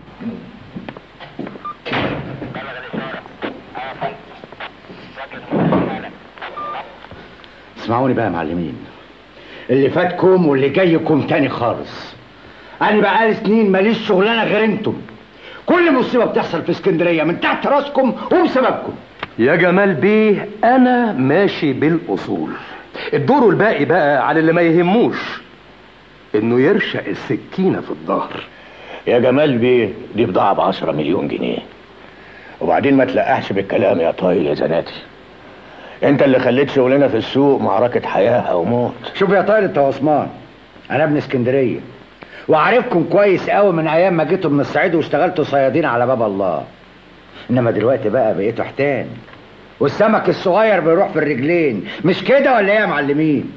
اسمعوني بقى يا معلمين اللي فاتكم واللي جايكم تاني خالص انا بقالي سنين ماليش شغلانه غير انتم كل مصيبه بتحصل في اسكندريه من تحت راسكم وبسببكم يا جمال بيه انا ماشي بالاصول الدور الباقي بقى على اللي ما يهموش انه يرشق السكينه في الظهر يا جمال بيه دي بضاعه ب 10 مليون جنيه وبعدين ما تلقحش بالكلام يا طايل يا زناتي انت اللي خليت شغلنا في السوق معركه حياه او موت شوف يا طايل انت عثمان انا ابن اسكندريه وعارفكم كويس قوي من ايام ما جيتوا من الصعيد واشتغلتوا صيادين على باب الله انما دلوقتي بقى بقيتوا حيتان والسمك الصغير بيروح في الرجلين مش كده ولا ايه يا معلمين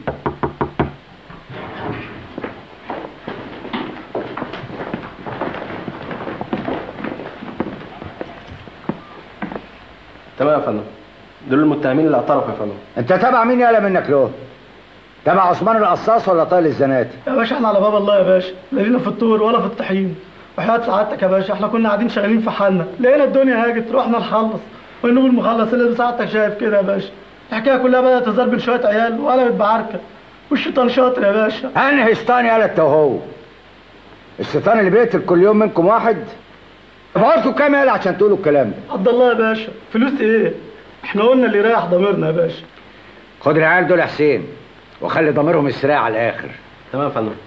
تمام يا فندم دول المتهمين اللي اعترفوا يا فندم انت تابع مين يالا منك له تابع عثمان القصاص ولا طايل الزناتي يا باشا احنا على باب الله يا باشا لا لينا في الطور ولا في الطحين وحياة سعادتك يا باشا احنا كنا قاعدين شغالين في حالنا لقينا الدنيا هاجت رحنا نخلص والنوب المخلص اللي سعادتك شايف كده يا باشا الحكايه كلها بدات تظهر بين شويه عيال وقلبت بعركه والشيطان شاطر يا باشا انهي شيطان يالا انت وهو الشيطان اللي بيقتل كل يوم منكم واحد بقولكم كام يالا عشان تقولوا الكلام ده عبد الله يا باشا فلوس ايه احنا قلنا اللي يريح ضميرنا يا باشا خد العيال دول يا حسين وخلي ضميرهم يسرع على الاخر تمام يا فندم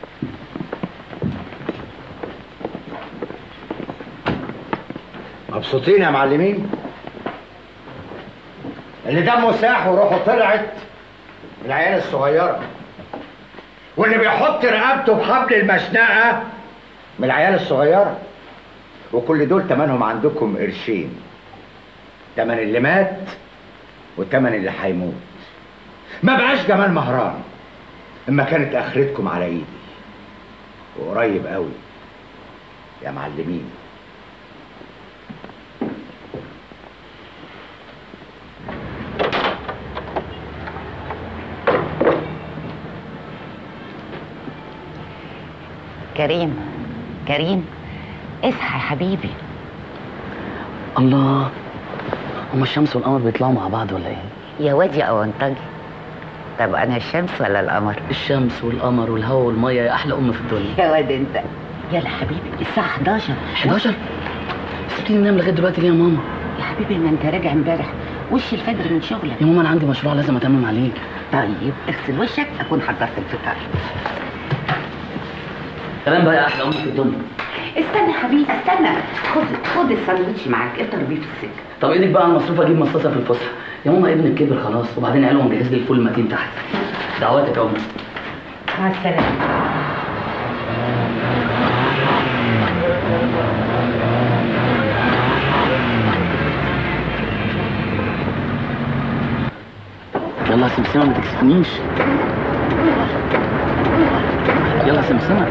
مبسوطين يا معلمين اللي دمه ساح وروحه طلعت العيال الصغيرة واللي بيحط رقبته في حبل المشنقة من العيال الصغيرة وكل دول تمنهم عندكم قرشين تمن اللي مات وتمن اللي هيموت ما بقاش جمال مهران اما كانت اخرتكم على ايدي وقريب قوي يا معلمين كريم كريم اصحى يا حبيبي الله هما الشمس والقمر بيطلعوا مع بعض ولا ايه؟ يا واد يا اونطجي طب انا الشمس ولا القمر الشمس والقمر والهواء والميه يا احلى ام في الدنيا يا واد انت يلا حبيبي الساعه 11 11 سبتيني ننام لغايه دلوقتي ليه يا ماما؟ يا حبيبي ما انت راجع امبارح وش الفجر من شغلك يا ماما انا عندي مشروع لازم اتمم عليه طيب اغسل وشك اكون حضرت الفطار كلام بقى يا احلى ام في الدنيا استنى يا حبيبي استنى خد خد الساندوتش معاك افطر بيه في السكه طب ايدك بقى على المصروف اجيب مصاصه في الفسحه يا ماما ابنك كبر خلاص وبعدين علوه مجهز لي الفول المتين تحت دعواتك يا امي مع السلامه يلا يا سمسمه ما تكسفنيش يلا يا سمسمه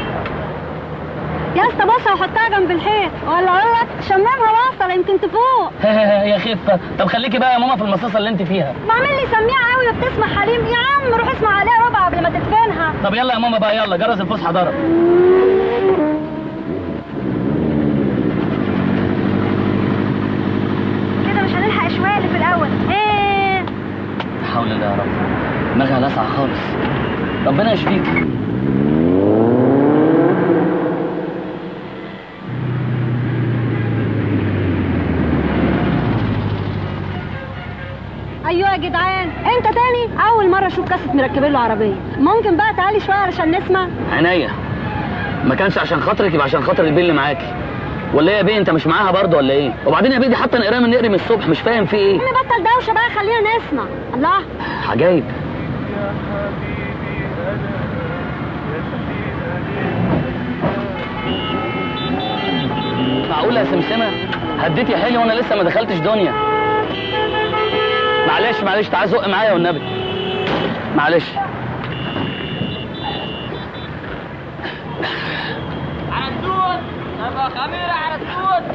يا اسطى بص وحطها جنب الحيط ولا اقول لك شممها واصل يمكن تفوق يا خفه طب خليكي بقى يا ماما في المصاصه اللي انت فيها بعمل لي سميعه قوي وبتسمع حليم يا عم روح اسمع عليها ربع قبل ما تدفنها طب يلا يا ماما بقى يلا جرس الفسحه ضرب كده مش هنلحق شويه اللي في الاول ايه لا حول الله يا رب دماغها لاسعه خالص ربنا يشفيك ايوه يا جدعان انت تاني اول مره اشوف كاسه مركبين له عربيه ممكن بقى تعالي شويه علشان نسمع عينيا ما كانش عشان خاطرك يبقى عشان خاطر البيه اللي معاكي ولا ايه يا بيه انت مش معاها برضه ولا ايه وبعدين يا بيه دي حتى نقرا من نقري من الصبح مش فاهم في ايه نبطل دوشه بقى خلينا نسمع الله عجايب معقولة يا سمسمة هديت يا حلي وانا لسه ما دخلتش دنيا معلش معلش تعال زق معايا والنبي معلش على السود ابقى خميره على السود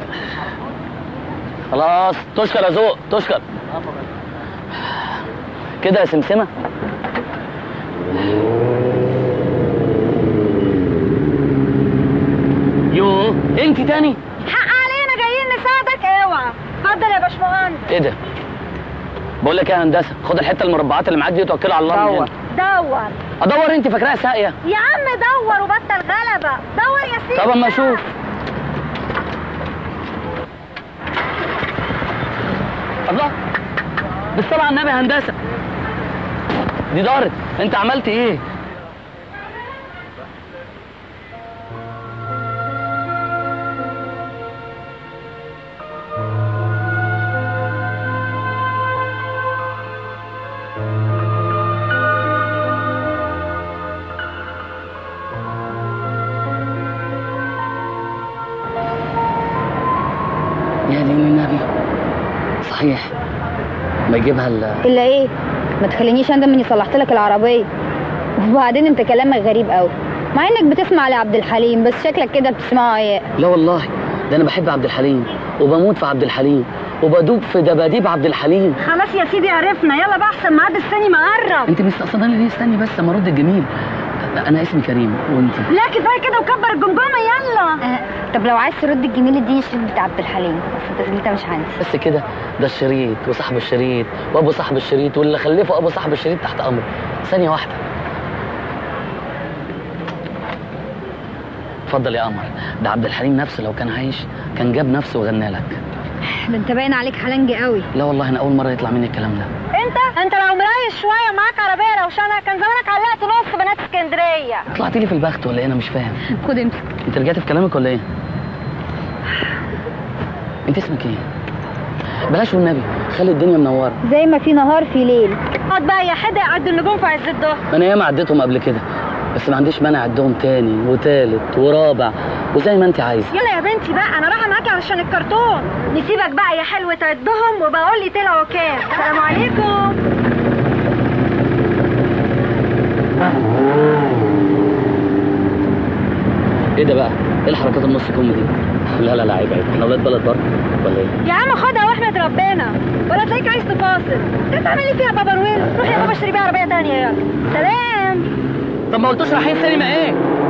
خلاص تشكر يا ذوق تشكر كده يا سمسمة يوه يوه انت تاني حق علينا جايين نساعدك اوعى اتفضل يا باشمهندس ايه ده بقول لك ايه يا هندسه خد الحته المربعات اللي معاك دي وتوكل على الله من هنا. دور ادور انت فاكراها ساقيه يا عم دور وبطل غلبة دور يا سيدي طب اما اشوف الله بالصلاة على النبي يا هندسة دي دارت انت عملت ايه يا دين النبي صحيح ما يجيبها ال الا ايه ما تخلينيش اندم اني صلحت لك العربيه وبعدين انت كلامك غريب قوي مع انك بتسمع لعبد الحليم بس شكلك كده بتسمعه ايه لا والله ده انا بحب عبد الحليم وبموت في عبد الحليم وبدوب في دباديب عبد الحليم خلاص يا سيدي عرفنا يلا بقى احسن ميعاد السينما قرب انت مستقصداني ليه استني بس اما ارد الجميل انا اسمي كريم وانت لا كفايه كده وكبر الجمجمه يلا آه، طب لو عايز ترد الجميل اديني الشريط بتاع عبد الحليم بس التسجيل ده مش عندي بس كده ده الشريط وصاحب الشريط وابو صاحب الشريط واللي خلفه ابو صاحب الشريط تحت امره ثانيه واحده اتفضل يا قمر ده عبد الحليم نفسه لو كان عايش كان جاب نفسه وغنى لك ده انت باين عليك حلنجي قوي لا والله انا اول مره يطلع مني الكلام ده انت انت لو مريش شويه معاك عربيه روشنه كان زمانك علقت نص بنات اسكندريه طلعت لي في البخت ولا ايه انا مش فاهم خد امسك انت رجعت في كلامك ولا ايه انت اسمك ايه بلاش والنبي خلي الدنيا منوره زي ما في نهار في ليل اقعد بقى يا حدق عد النجوم في عز الظهر انا ياما عديتهم قبل كده بس ما عنديش مانع اعدهم تاني وتالت ورابع وزي ما انت عايزه يلا يا بنتي بقى انا رايحه معاكي علشان الكرتون نسيبك بقى يا حلو تعدهم وبقول لي طلعوا كام السلام عليكم ايه ده بقى ايه الحركات النص كم دي لا لا لا عيب عيب احنا اولاد بلد برضه ولا ايه يا عم خدها واحمد ربنا ولا تلاقيك عايز تفاصل انت بتعمل ايه فيها بابا نويل روح يا بابا اشتري بيها عربيه تانية يلا سلام طب ما قلتوش رايحين سينما ايه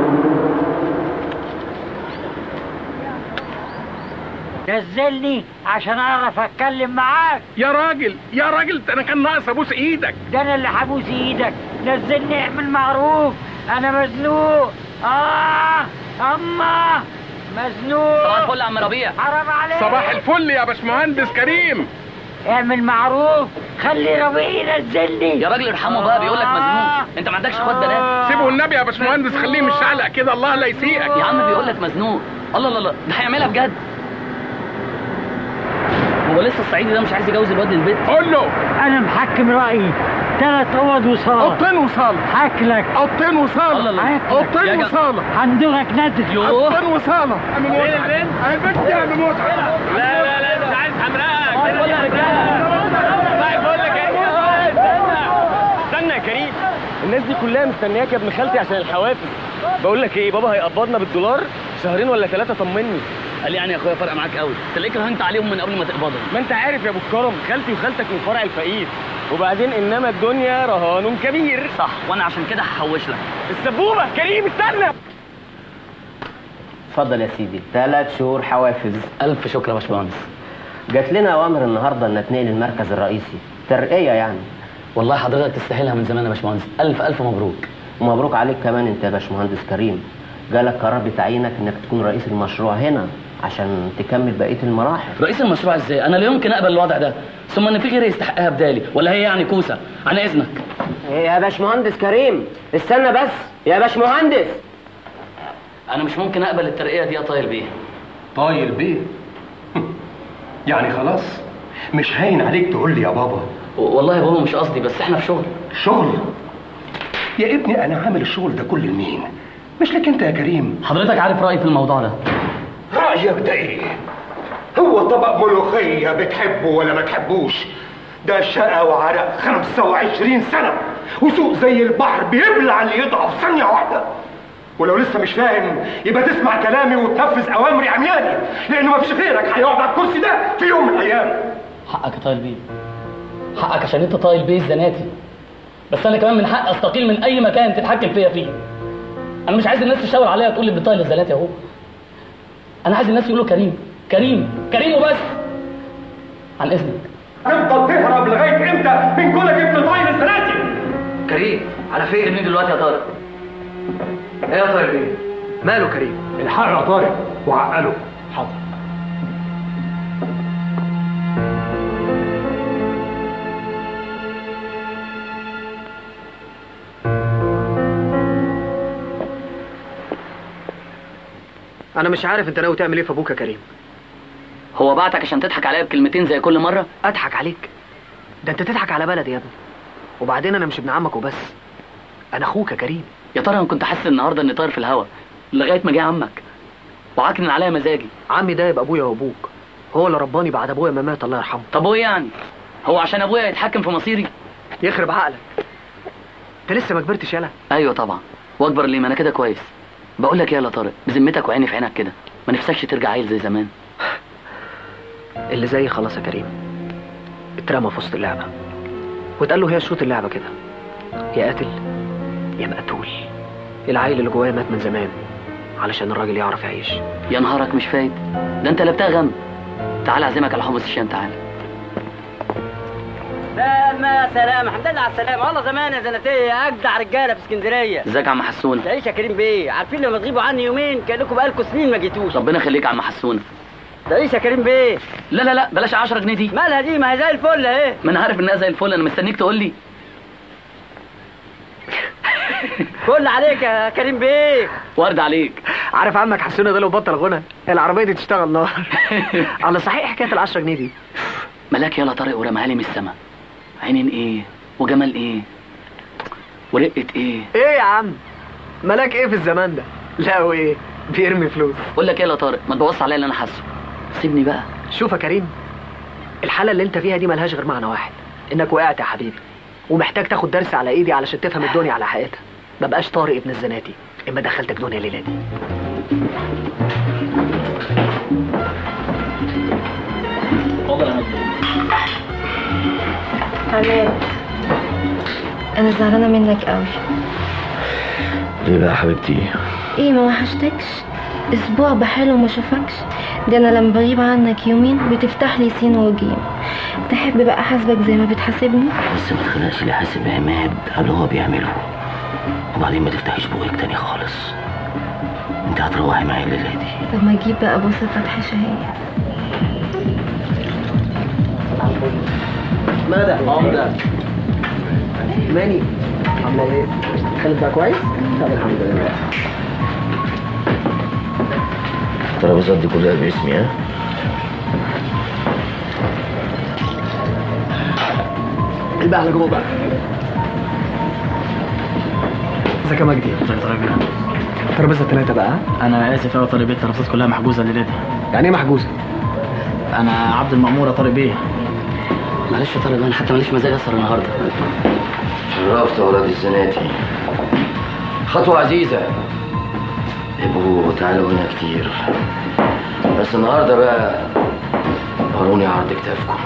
نزلني عشان اعرف اتكلم معاك يا راجل يا راجل ده انا كان ناقص ابوس ايدك ده انا اللي هبوس ايدك نزلني اعمل معروف انا مزنوق اه اما مزنوق صباح الفل يا عم ربيع حرام عليك صباح الفل يا باشمهندس كريم اعمل معروف خلي ربيع ينزلني يا راجل ارحمه بقى بيقول لك مزنوق انت ما عندكش اخوات بنات سيبه النبي يا باشمهندس خليه مش علق كده الله لا يسيئك يا عم بيقول لك مزنوق الله لا لا ده هيعملها بجد هو لسه الصعيدي ده مش عايز يجوز الواد للبيت قول له انا محكم رايي ثلاث اوض وصاله اوضتين وصاله هاكلك اوضتين الله وصاله الله. يا اوضتين جدع. وصاله هندوغك نازل يوه اوضتين وصاله انا متعب انا البنت يا انا متعب لا لا لا مش عايز حمراء استنى يا كريم الناس دي كلها مستنياك يا ابن خالتي عشان الحوافز بقول لك ايه بابا هيقبضنا بالدولار شهرين ولا ثلاثه طمني قال لي يعني يا اخويا فرق معاك قوي تلاقيك رهنت عليهم من قبل ما تقبضهم ما انت عارف يا ابو الكرم خالتي وخالتك من فرع الفقير وبعدين انما الدنيا رهان كبير صح وانا عشان كده هحوش لك السبوبه كريم استنى اتفضل يا سيدي ثلاث شهور حوافز الف شكر يا باشمهندس جات لنا اوامر النهارده ان نتنقل المركز الرئيسي ترقيه يعني والله حضرتك تستاهلها من زمان يا باشمهندس الف الف مبروك ومبروك عليك كمان انت يا باشمهندس كريم جالك قرار بتعيينك انك تكون رئيس المشروع هنا عشان تكمل بقيه المراحل رئيس المشروع ازاي انا لا يمكن اقبل الوضع ده ثم ان في غيري يستحقها بدالي ولا هي يعني كوسه عن اذنك يا باشمهندس كريم استنى بس يا باشمهندس انا مش ممكن اقبل الترقيه دي يا طاير بيه طايل بيه يعني خلاص مش هاين عليك تقول لي يا بابا و- والله يا بابا مش قصدي بس احنا في شغل شغل يا ابني انا عامل الشغل ده كل لمين مش لك انت يا كريم حضرتك عارف رايي في الموضوع ده رأيك ده ايه؟ هو طبق ملوخية بتحبه ولا ما تحبوش؟ ده شقى وعرق 25 سنة وسوق زي البحر بيبلع اللي يضعف ثانية واحدة ولو لسه مش فاهم يبقى تسمع كلامي وتنفذ أوامري عمياني لأن مفيش غيرك هيقعد على الكرسي ده في يوم من الأيام حقك يا طايل بيه حقك عشان انت طايل بيه الزناتي بس انا كمان من حق استقيل من اي مكان تتحكم فيا فيه انا مش عايز الناس تشاور عليا وتقول لي بطايل الزناتي اهو انا عايز الناس يقولوا كريم كريم كريم وبس عن اذنك تفضل تهرب لغايه امتى من كونك ابن طايل السناتي كريم على فين؟ سيبني دلوقتي يا طارق ايه يا طارق ايه؟ ماله كريم؟ الحق يا طارق وعقله حاضر انا مش عارف انت ناوي تعمل ايه في ابوك يا كريم هو بعتك عشان تضحك عليا بكلمتين زي كل مره اضحك عليك ده انت تضحك على بلدي يا ابني وبعدين انا مش ابن عمك وبس انا اخوك يا كريم يا ترى انا كنت حاسس النهارده اني طاير في الهوا لغايه ما جه عمك وعكنن عليا مزاجي عمي ده يبقى ابويا وابوك هو اللي رباني بعد ابويا ما مات الله يرحمه طب وايه يعني هو عشان ابويا يتحكم في مصيري يخرب عقلك انت لسه ما كبرتش يالا ايوه طبعا واكبر ليه ما انا كده كويس بقول لك ايه يا طارق بذمتك وعيني في عينك كده ما نفسكش ترجع عيل زي زمان اللي زي خلاص يا كريم اترمى في وسط اللعبه واتقال له هي شروط اللعبه كده يا قاتل يا مقتول العيل اللي جوايا مات من زمان علشان الراجل يعرف يعيش يا نهارك مش فايت ده انت لبتها غم تعال اعزمك على حمص الشام تعال سلام يا سلام الحمد لله على السلامة والله زمان يا زناتية أجدع رجالة في اسكندرية ازيك يا عم حسونه تعيش يا كريم بيه عارفين لما تغيبوا عني يومين كأنكم بقالكم سنين ما جيتوش ربنا يخليك يا عم حسونه تعيش يا كريم بيه لا لا لا بلاش 10 جنيه دي مالها دي ما هي زي الفل اهي ما انا عارف انها زي الفل انا مستنيك تقول لي فل عليك يا كريم بيه ورد عليك عارف عمك حسونه ده لو بطل غنى العربيه دي تشتغل نار على صحيح حكايه ال 10 جنيه دي ملاك يلا طارق ورماها لي من السما عينين ايه وجمال ايه ورقة ايه ايه يا عم ملاك ايه في الزمان ده لا وايه بيرمي فلوس بقول لك ايه يا طارق ما تبص عليا اللي انا حاسه سيبني بقى شوف يا كريم الحاله اللي انت فيها دي ملهاش غير معنى واحد انك وقعت يا حبيبي ومحتاج تاخد درس على ايدي علشان تفهم الدنيا على حقيقتها ما بقاش طارق ابن الزناتي اما دخلتك دنيا الليله دي اتفضل يا مجدي عماد انا زعلانه منك قوي ليه بقى يا حبيبتي ايه ما وحشتكش اسبوع بحاله وما شافكش ده انا لما بغيب عنك يومين بتفتح لي سين وجيم تحب بقى احاسبك زي ما بتحاسبني بس ما تخليناش اللي حاسب عماد على اللي هو بيعمله وبعدين ما تفتحيش بوقك تاني خالص انت هتروحي معايا الليله دي طب ما اجيب بقى بوسه فتحي شهيه ماذا؟ عمدة ماني عاملة ايه؟ خالد بقى كويس؟ طب الحمد لله الترابيزات دي كلها باسمي ها البقى على جوه بقى ازيك يا مجدي؟ ازيك يا راجل ترابيزة ثلاثة بقى ها؟ انا اسف يا طارق بيه الترابيزات كلها محجوزه الليله دي يعني ايه محجوزة؟ انا عبد المأمور يا طارق بيه معلش يا طارق انا حتى ماليش مزاج اسهر النهارده شرفت ولاد الزناتي خطوة عزيزة ابقوا تعالوا هنا كتير بس النهاردة بقى وروني عرض كتافكم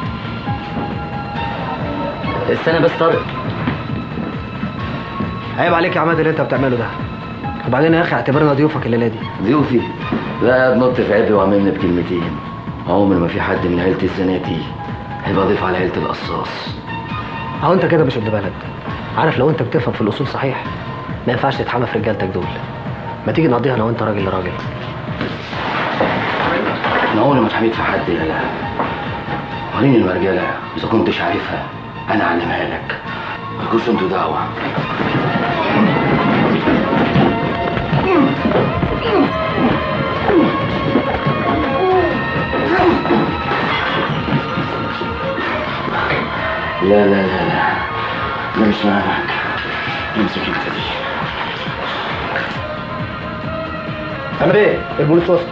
استنى بس طارق عيب عليك يا عماد اللي انت بتعمله ده وبعدين يا اخي اعتبرنا ضيوفك الليلة دي ضيوفي لا تنط في عبي وعملنا بكلمتين عمر ما في حد من عيلة الزناتي هيبقى ضيف على عيلة القصاص اهو انت كده مش ابن بلد عارف لو انت بتفهم في الاصول صحيح ما ينفعش تتحمى في رجالتك دول ما تيجي نقضيها انا وانت راجل لراجل انا عمري ما اتحميت في حد يا لا وريني المرجلة اذا كنتش عارفها انا اعلمها لك مالكوش انتوا دعوة لا لا لا لا ده مش معاك امسك انت دي عماد ايه؟ البوليس وصل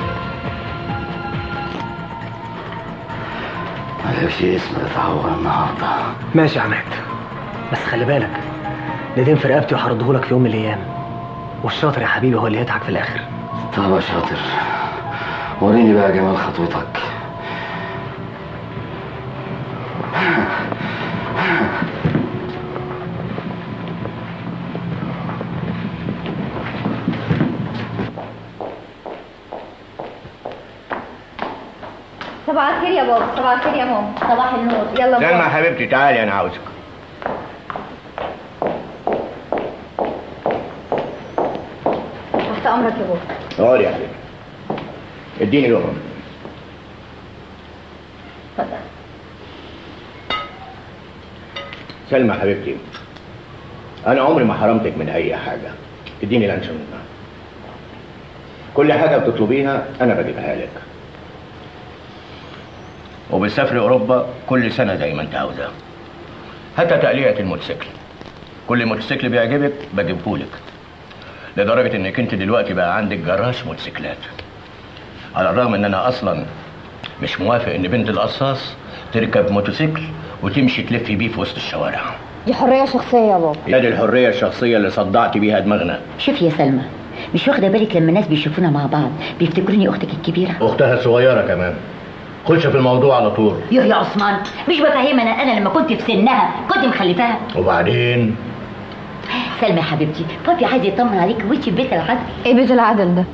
مالكش اسم تتعور النهارده ماشي يا عماد بس خلي بالك ندين في رقبتي وهردهولك في يوم من الايام والشاطر يا حبيبي هو اللي يضحك في الاخر طب يا شاطر وريني بقى جمال خطوتك صباح الخير يا بابا صباح الخير يا ماما صباح النور يلا سلمى بابا حبيبتي تعالي انا عاوزك تحت امرك يا بابا اقعدي يا حبيبتي اديني لقمه اتفضل سلمى حبيبتي انا عمري ما حرمتك من اي حاجه اديني لانشون كل حاجه بتطلبيها انا بجيبها لك وبتسافري اوروبا كل سنه زي ما انت عاوزه حتى تقليعه الموتوسيكل كل موتوسيكل بيعجبك بجيبهولك لدرجه انك انت دلوقتي بقى عندك جراج موتوسيكلات على الرغم ان انا اصلا مش موافق ان بنت القصاص تركب موتوسيكل وتمشي تلف بيه في وسط الشوارع دي حريه شخصيه يا بابا يا دي الحريه الشخصيه اللي صدعت بيها دماغنا شوف يا سلمى مش واخده بالك لما الناس بيشوفونا مع بعض بيفتكروني اختك الكبيره اختها الصغيره كمان خش في الموضوع على طول يوه يا عثمان مش بفهمنا انا لما كنت في سنها كنت مخلفاها وبعدين سلمى يا حبيبتي بابي عايز يطمن عليك وانت في بيت العدل ايه بيت العدل ده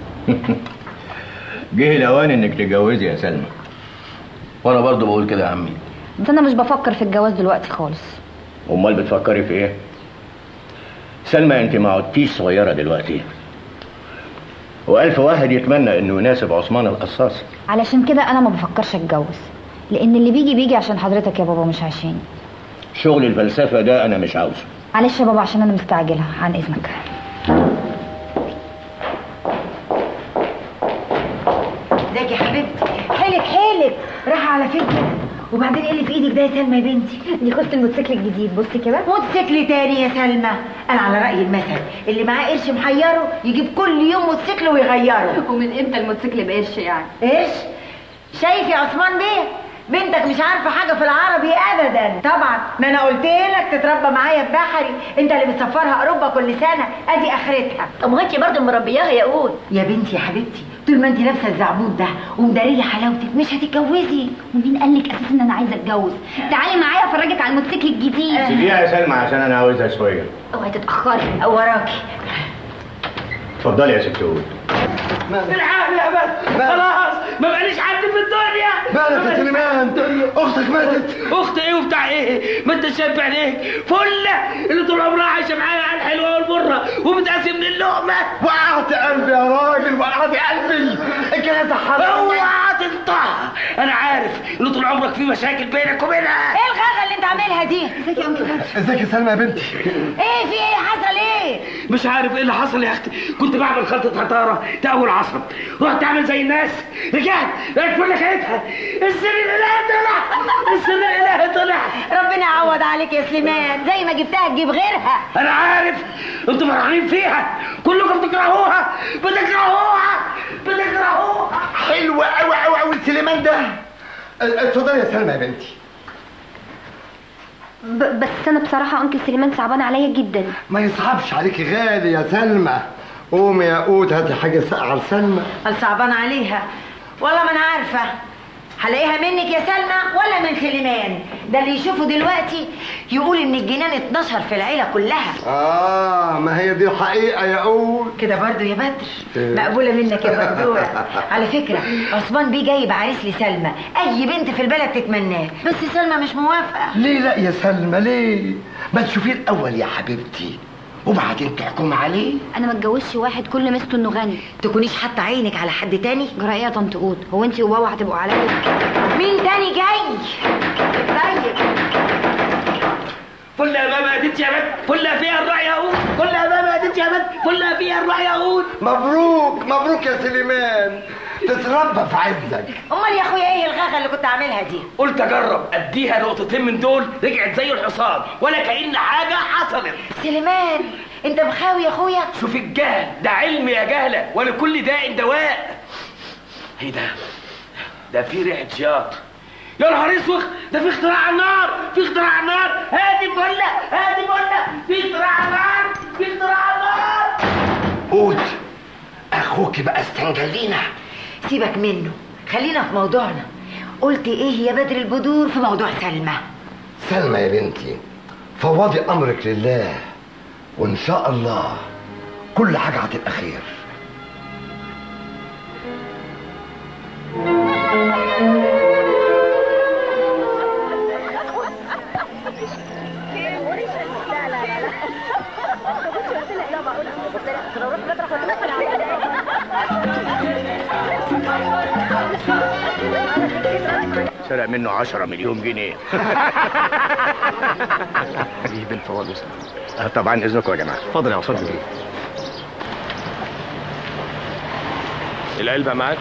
جه الاوان انك تتجوزي يا سلمى وانا برضو بقول كده يا عمي بس انا مش بفكر في الجواز دلوقتي خالص امال بتفكري في ايه سلمى انت ما عدتيش صغيره دلوقتي والف واحد يتمنى انه يناسب عثمان القصاص علشان كده انا ما بفكرش اتجوز لان اللي بيجي بيجي عشان حضرتك يا بابا مش عشاني شغل الفلسفه ده انا مش عاوزه معلش يا بابا عشان انا مستعجله عن اذنك ازيك يا حبيبتي حيلك حيلك راح على فين كده وبعدين ايه اللي في ايدك ده يا سلمى يا بنتي دي خصة الموتوسيكل الجديد بصي كده موتوسيكل تاني يا سلمى انا على راي المثل اللي معاه قرش محيره يجيب كل يوم موتوسيكل ويغيره ومن امتى الموتوسيكل بقرش يعني قرش شايف يا عثمان بيه بنتك مش عارفه حاجه في العربي ابدا طبعا ما انا قلت لك تتربى معايا في بحري انت اللي بتسفرها اوروبا كل سنه ادي اخرتها طب ما انت برضه مربياها يا قول يا بنتي يا حبيبتي طول ما انت لابسه الزعبوط ده ومداريه حلاوتك مش هتتجوزي ومين قال لك اساسا ان انا عايزه اتجوز تعالي معايا افرجك على الموتوسيكل الجديد سيبيها يا سلمى عشان انا عاوزها شويه اوعي تتاخري وراكي اتفضلي يا ست هود العقل يا بس خلاص ما بقاليش حد في الدنيا مالك يا سليمان اختك ماتت اخت ايه وبتاع ايه ما انت شايف عينيك فله اللي طول عمرها عايشه معايا على الحلوه والمره وبتقاسم من اللقمه وقعت قلبي يا راجل وقعت قلبي الجنازه حرام اوعى تنطح انا عارف اللي طول عمرك في مشاكل بينك وبينها ايه الغاغه اللي انت عاملها دي ازيك يا انكل ازيك يا سلمى يا بنتي ايه في ايه حصل ايه مش عارف ايه اللي حصل يا اختي كنت بعمل خلطه عطاره تقوي العصب رحت اعمل زي الناس رجعت لقيت كل حياتها السر الالهي طلع السر الالهي طلع ربنا يعوض عليك يا سليمان زي ما جبتها تجيب غيرها انا عارف انتوا فرحانين فيها كلكم بتكرهوها بتكرهوها بتكرهوها حلوة قوي قوي قوي سليمان ده اتفضلي يا سلمى يا بنتي ب- بس انا بصراحه انكل سليمان صعبان عليا جدا ما يصعبش عليكي غالي يا سلمى قومي يا قوت هاتي حاجه ساقعه لسلمى قال صعبان عليها والله ما انا عارفه هلاقيها منك يا سلمى ولا من سليمان ده اللي يشوفه دلوقتي يقول ان الجنان اتنشر في العيله كلها اه ما هي دي الحقيقه يا قوت كده برضو يا بدر إيه. مقبوله منك يا مقبوله على فكره عثمان بيه جايب عريس لسلمى اي بنت في البلد تتمناه بس سلمى مش موافقه ليه لا يا سلمى ليه ما تشوفيه الاول يا حبيبتي وبعدين تحكم عليه انا ما اتجوزش واحد كل ميزته انه غني تكونيش حاطه عينك على حد تاني جرى ايه يا طنط قوت هو انت وبابا هتبقوا عليا مين تاني جاي طيب فل يا بابا اديت يا بنت فل فيها الرأي يا هود فل يا بابا اديت يا بنت فل فيها الرأي يا هود مبروك مبروك يا سليمان تتربى في عزك امال يا اخويا ايه الغاغه اللي كنت عاملها دي قلت اجرب اديها نقطتين من دول رجعت زي الحصان ولا كأن حاجة حصلت سليمان انت مخاوي يا اخويا شوف الجهل ده علم يا جهلة ولكل داء دواء ايه ده ده في ريحة شياط يا نهار اسود ده في اختراع على النار في اختراع على النار هادي بله هادي بله في اختراع على النار في اختراع على النار قوت اخوك بقى استنجلينا سيبك منه خلينا في موضوعنا قلت ايه يا بدر البدور في موضوع سلمى سلمى يا بنتي فوضي امرك لله وان شاء الله كل حاجه هتبقى خير سرق منه 10 مليون جنيه دي بالفواد آه، طبعا اذنكم يا جماعه اتفضل يا عصام العلبة معاك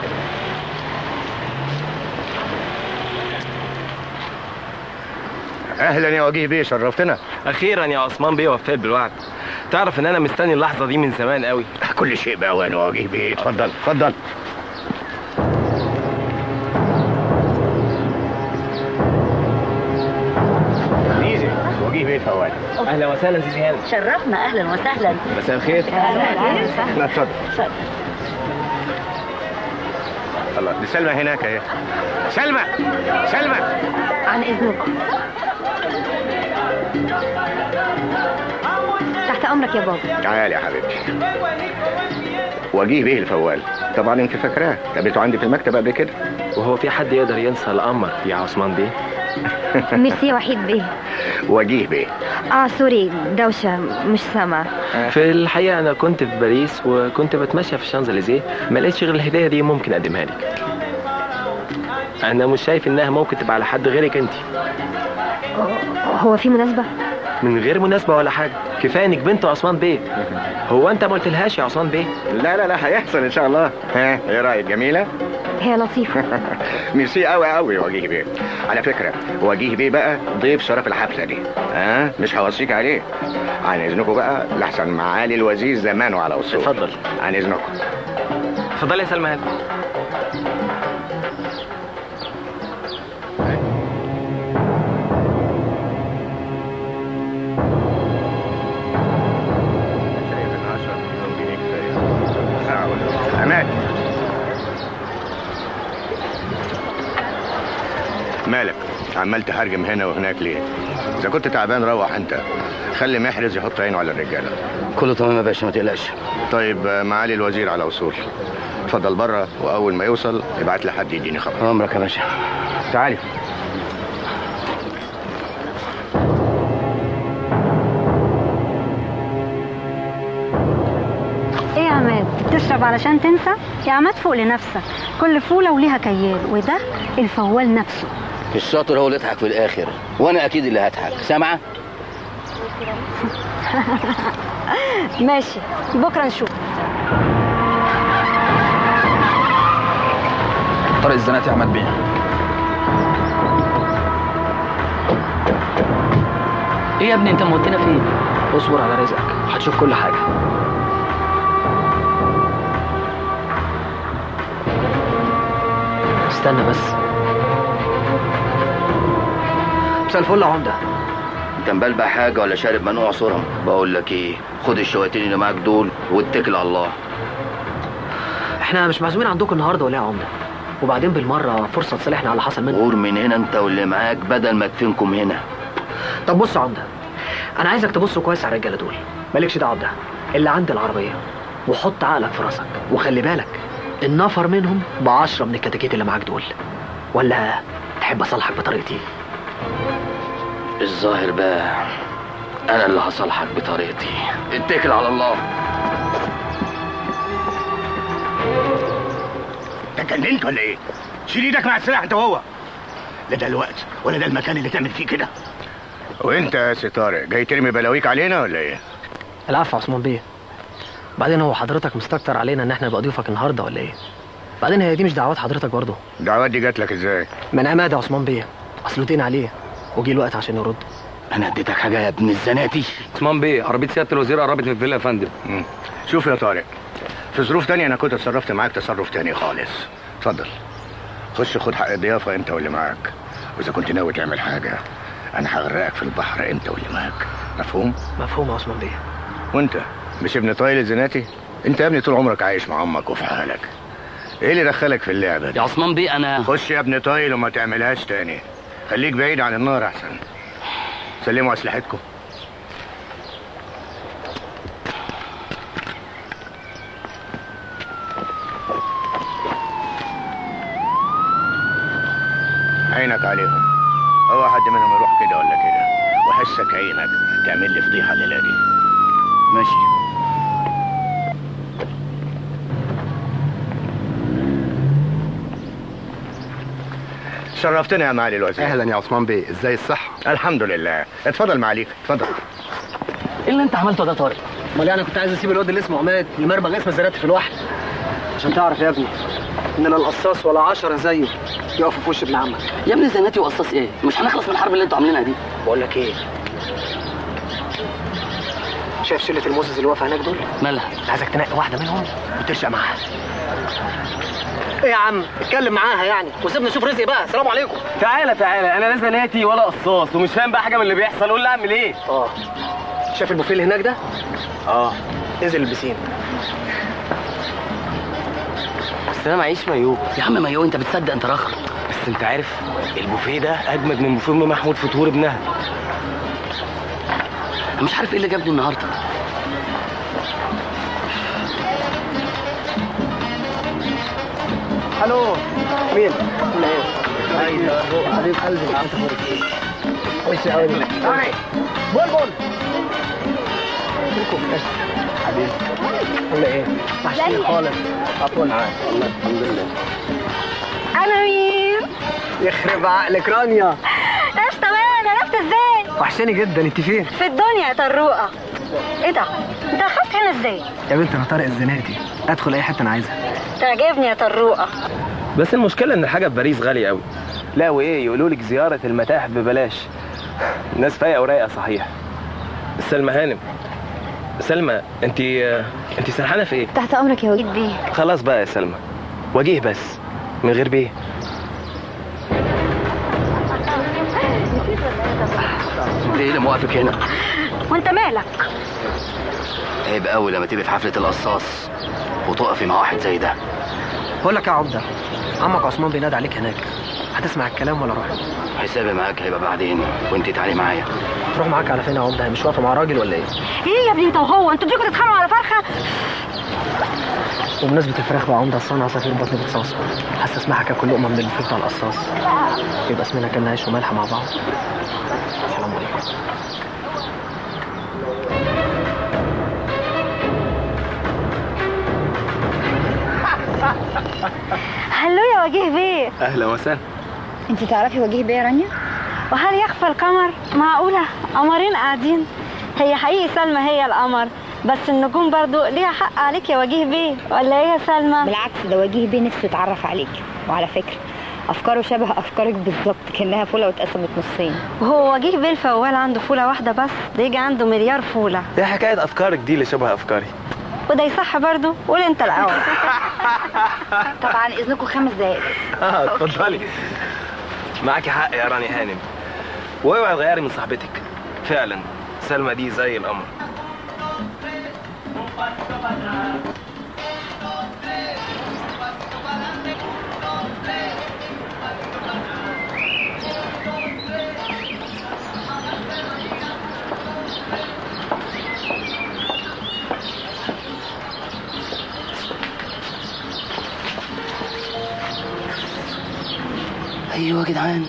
اهلا يا وجيه بيه شرفتنا اخيرا يا عثمان بيه وفيت بالوعد تعرف ان انا مستني اللحظة دي من زمان قوي كل شيء بأوانه يا وجيه بيه اتفضل اتفضل زيزي وجيه بيه فوال اهلا وسهلا زيزي هانم شرفنا اهلا وسهلا مساء الخير لا اتفضل الله دي سلمى هناك اهي سلمى سلمى عن اذنكم تحت امرك يا بابا تعالي يا حبيبتي وجيه بيه الفوال طبعا انت فاكراه قابلته عندي في المكتب قبل كده وهو في حد يقدر ينسى القمر يا عثمان بيه ميرسي يا وحيد بيه وجيه بيه اه سوري دوشه مش سامعه في الحقيقة أنا كنت في باريس وكنت بتمشى في الشانزليزيه ما لقيتش غير الهدية دي ممكن أقدمها لك أنا مش شايف إنها ممكن تبقى على حد غيرك أنت هو في مناسبه من غير مناسبة ولا حاجة كفاية إنك بنت عثمان بيه هو أنت ما قلتلهاش يا عثمان بيه لا لا لا هيحصل ان شاء الله ها ايه رايك جميله هي لطيفه ميرسي قوي قوي وجيه بيه على فكره وجيه بيه بقى ضيف شرف الحفله دي ها مش هوصيك عليه عن اذنكم بقى لحسن معالي الوزير زمانه على وصول اتفضل. عن اذنكم اتفضلي يا سلمى هانم شايف ان 10 مليون جنيه كفايه ساعه ولا عماد مالك عمال تهرجم هنا وهناك ليه اذا كنت تعبان روح انت خلي محرز يحط عينه على الرجاله كله تمام يا باشا ما تقلقش طيب آه، معالي الوزير على وصول اتفضل بره واول ما يوصل ابعت لي حد يديني خبر امرك يا باشا تعالي ايه يا عماد تشرب علشان تنسى يا عماد فوق لنفسك كل فولة وليها كيال وده الفوال نفسه الشاطر هو اللي يضحك في الاخر وانا اكيد اللي هضحك سامعه ماشي بكرة نشوف طارق الزناتي يا عماد بيه ايه يا ابني انت موتنا فين اصبر على رزقك هتشوف كل حاجة استنى بس مساء الفل يا عمدة انت مبلبع حاجه ولا شارب منوع صرم بقول لك ايه خد الشويتين اللي معاك دول واتكل على الله احنا مش معزومين عندكم النهارده ولا إيه يا عمدة وبعدين بالمرة فرصة تصالحنا على اللي حصل منك غور من هنا انت واللي معاك بدل ما تفينكم هنا طب بص يا عمدة انا عايزك تبص كويس على الرجالة دول مالكش دعوة بده اللي عند العربية وحط عقلك في راسك وخلي بالك النفر منهم بعشرة من الكتاكيت اللي معاك دول ولا تحب اصالحك بطريقتي الظاهر بقى انا اللي هصالحك بطريقتي اتكل على الله انت اتجننت ولا ايه؟ شيل ايدك مع السلاح انت وهو لا ده الوقت ولا ده المكان اللي تعمل فيه كده وانت يا سي طارق جاي ترمي بلاويك علينا ولا ايه؟ العفو يا عثمان بيه بعدين هو حضرتك مستكتر علينا ان احنا نبقى ضيوفك النهارده ولا ايه بعدين هي دي مش دعوات حضرتك برضه الدعوات دي جات لك ازاي؟ من عماد يا عثمان بيه اصله دين عليه وجي الوقت عشان يرد انا اديتك حاجه يا ابن الزناتي عثمان بيه عربيه سياده الوزير قربت من الفيلا يا فندم مم. شوف يا طارق في ظروف تانية انا كنت اتصرفت معاك تصرف تاني خالص اتفضل خش خد حق الضيافة انت واللي معاك واذا كنت ناوي تعمل حاجة انا هغرقك في البحر انت واللي معاك مفهوم؟ مفهوم يا عثمان بيه وانت مش ابن طايل الزناتي؟ انت يا ابني طول عمرك عايش مع امك وفي حالك ايه اللي دخلك في اللعبة دي؟ يا عثمان بيه انا خش يا ابن طايل وما تعملهاش تاني خليك بعيد عن النار احسن سلموا اسلحتكم عينك عليهم اوعى حد منهم يروح كده ولا كده وحسك عينك تعمل لي فضيحه الليله دي ماشي شرفتنا يا معالي الوزير اهلا يا عثمان بيه ازاي الصحه الحمد لله اتفضل معاليك اتفضل ايه اللي انت عملته ده يا طارق امال يعني كنت عايز اسيب الواد اللي اسمه عماد يمرمغ اسم الزرات في الواحد عشان تعرف يا ابني ان لا القصاص ولا عشرة زيه يقفوا في وش ابن عمك يا ابني زناتي وقصاص ايه مش هنخلص من الحرب اللي انتوا عاملينها دي بقول لك ايه شايف شله الموزز اللي واقفه هناك دول مالها عايزك تنقي واحده منهم وترشق معاها ايه يا عم اتكلم معاها يعني وسيبني اشوف رزقي بقى السلام عليكم تعالى تعالى انا لا زناتي ولا قصاص ومش فاهم بقى حاجه من اللي بيحصل قول لي اعمل ايه اه شايف البوفيه اللي هناك ده اه انزل البسين بس انا معيش مايو يا عم مايو انت بتصدق انت رخر بس انت عارف البوفيه ده اجمد من بوفيه ام محمود فطور ابنها انا مش عارف ايه اللي جابني النهارده الو مين؟ ايه؟ حبيب قلبي انت اخبارك ايه؟ وش قوي بول بول حبيبي ولا ايه؟ وحشتني خالص عفوا معاك والله الحمد لله انا مين يخرب عقلك رانيا ايش تمام عرفت ازاي وحشاني جدا انت فين؟ في الدنيا يا طروقه ايه ده انت اخدت هنا ازاي يا بنت انا طارق الزناتي ادخل اي حته انا عايزها تعجبني يا طروقه بس المشكله ان الحاجه في باريس غاليه قوي لا وايه يقولوا لك زياره المتاحف ببلاش الناس فايقه ورايقه صحيح سلمى هانم سلمى انت انت سرحانه في ايه تحت امرك يا وجيد بيه خلاص بقى يا سلمى وجيه بس من غير بيه انت ايه اللي موقفك هنا وانت مالك عيب قوي لما تبقي في حفله القصاص وتقفي مع واحد زي ده بقول لك يا عبده عمك عثمان بينادي عليك هناك هتسمع الكلام ولا روح حسابي معاك هيبقى بعدين وانت تعالي معايا تروح معاك على فين يا عبده هي مش واقفه مع راجل ولا ايه ايه يا ابني انت وهو انتوا تيجوا تتخانقوا على فرخه وبمناسبة الفراخ بقى عمده اصلا عصافير بطني بتصاص حاسس اسمعها كاكل لقمه من البوفيه بتاع القصاص يبقى اسمنا كنا عيش وملح مع بعض السلام عليكم هلو يا وجيه بيه اهلا وسهلا انت تعرفي وجيه بيه يا رانيا وهل يخفى القمر معقولة قمرين قاعدين هي حقيقي سلمى هي القمر بس النجوم برضو ليها حق عليك يا وجيه بيه ولا ايه يا سلمى بالعكس ده وجيه بيه نفسه يتعرف عليك وعلى فكره افكاره شبه افكارك بالظبط كانها فوله واتقسمت نصين وهو وجيه بيه الفوال عنده فولة واحدة بس ده يجي عنده مليار فولة ايه حكايه افكارك دي اللي شبه افكاري وده يصح برضو قول انت الاول طبعا اذنكم خمس دقايق اه اتفضلي معاكي حق يا راني هانم واوعي تغيري من صاحبتك فعلا سلمى دي زي القمر ايوه يا جدعان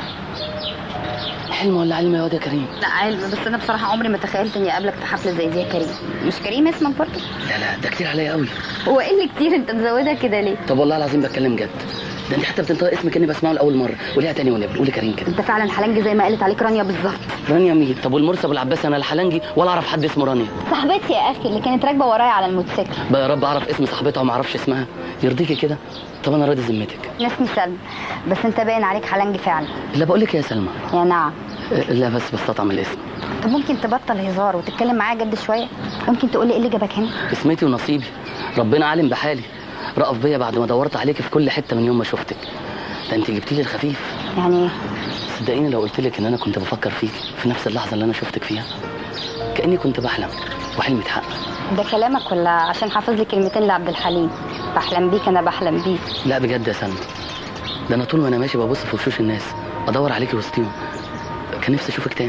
حلم ولا علم يا واد يا كريم لا علم بس انا بصراحه عمري ما تخيلت اني اقابلك في حفله زي دي يا كريم مش كريم اسمك برضه لا لا ده كتير عليا قوي هو ايه اللي كتير انت مزودها كده ليه طب والله العظيم بتكلم جد ده انت حتى بتنطق اسمك كاني بسمعه لاول مره قوليها تاني ونبل قولي كريم كده انت فعلا حلنجي زي ما قالت عليك رانيا بالظبط رانيا مين طب والمرسي ابو العباس انا لا حلنجي ولا اعرف حد اسمه رانيا صاحبتي يا اخي اللي كانت راكبه ورايا على الموتوسيكل بقى يا رب اعرف اسم صاحبتها وما اعرفش اسمها يرضيكي كده طب انا راضي ذمتك أنا اسمي سلمى بس انت باين عليك حلنجي فعلا لا بقول لك يا سلمى يا نعم أه، لا بس بستطعم الاسم طب ممكن تبطل هزار وتتكلم معايا جد شويه ممكن تقولي ايه اللي جابك هنا اسمتي ونصيبي ربنا عالم بحالي رأف بيا بعد ما دورت عليك في كل حته من يوم ما شفتك ده انت جبتي لي الخفيف يعني ايه صدقيني لو قلت لك ان انا كنت بفكر فيك في نفس اللحظه اللي انا شفتك فيها كاني كنت بحلم وحلمي اتحقق ده كلامك ولا عشان حافظ لي كلمتين لعبد الحليم بحلم بيك انا بحلم بيك لا بجد يا سلمى ده انا طول ما انا ماشي ببص في وشوش الناس ادور عليكي وسطيهم كان نفسي اشوفك تاني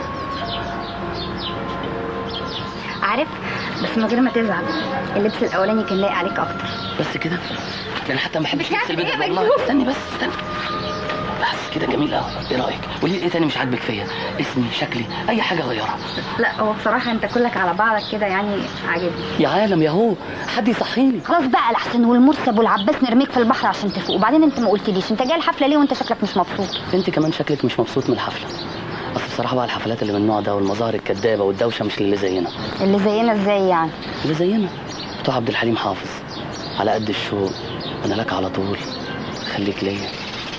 عارف بس من غير ما تزعل اللبس الاولاني كان لايق عليك اكتر بس كده ده انا حتى ما بحبش بتعمل لبس إيه البدل يا والله مجنون؟ استني بس استني بحث كده جميل قوي ايه رايك قولي لي ايه تاني مش عاجبك فيا اسمي شكلي اي حاجه غيرها لا هو بصراحة انت كلك على بعضك كده يعني عاجبني يا عالم يا هو حد يصحيني خلاص بقى الحسن والمرسب والعباس نرميك في البحر عشان تفوق وبعدين انت ما قلتليش انت جاي الحفلة ليه وانت شكلك مش مبسوط انت كمان شكلك مش مبسوط من الحفله اصل بصراحه بقى الحفلات اللي من النوع ده والمظاهر الكدابه والدوشه مش اللي زينا اللي زينا ازاي يعني اللي زينا بتوع عبد الحليم حافظ على قد الشوق انا لك على طول خليك ليا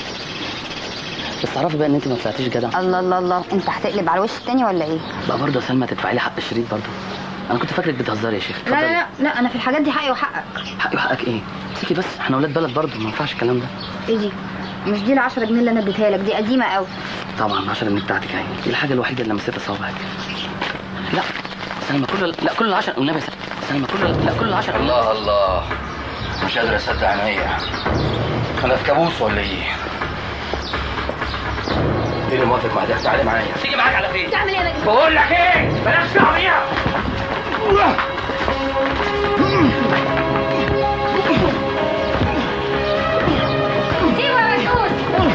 بس تعرفي بقى ان انت ما طلعتيش جدع الله الله الله انت هتقلب على الوش التاني ولا ايه بقى برضه يا سلمى تدفعي لي حق الشريط برضه انا كنت فاكرك بتهزري يا شيخ لا لا لا لا انا في الحاجات دي حقي وحقك حقي وحقك ايه امسكي بس احنا ولاد بلد برضه ما ينفعش الكلام ده ايه دي مش دي ال 10 جنيه اللي انا اديتها لك دي قديمة قوي طبعا 10 جنيه بتاعتك اهي دي الحاجه الوحيده اللي لمستها صوابعك لا سلمى كل لا كل العشرة والنبي سلمى سلمى كل لا كل العشرة الله الله مش قادر اصدق عينيا انا في كابوس ولا ايه؟ ايه اللي موافق مع ده؟ تعالي معايا تيجي معاك على فين؟ تعمل ايه يا نجم؟ بقول لك ايه؟ بلاش دعوه بيها ايوه يا مسعود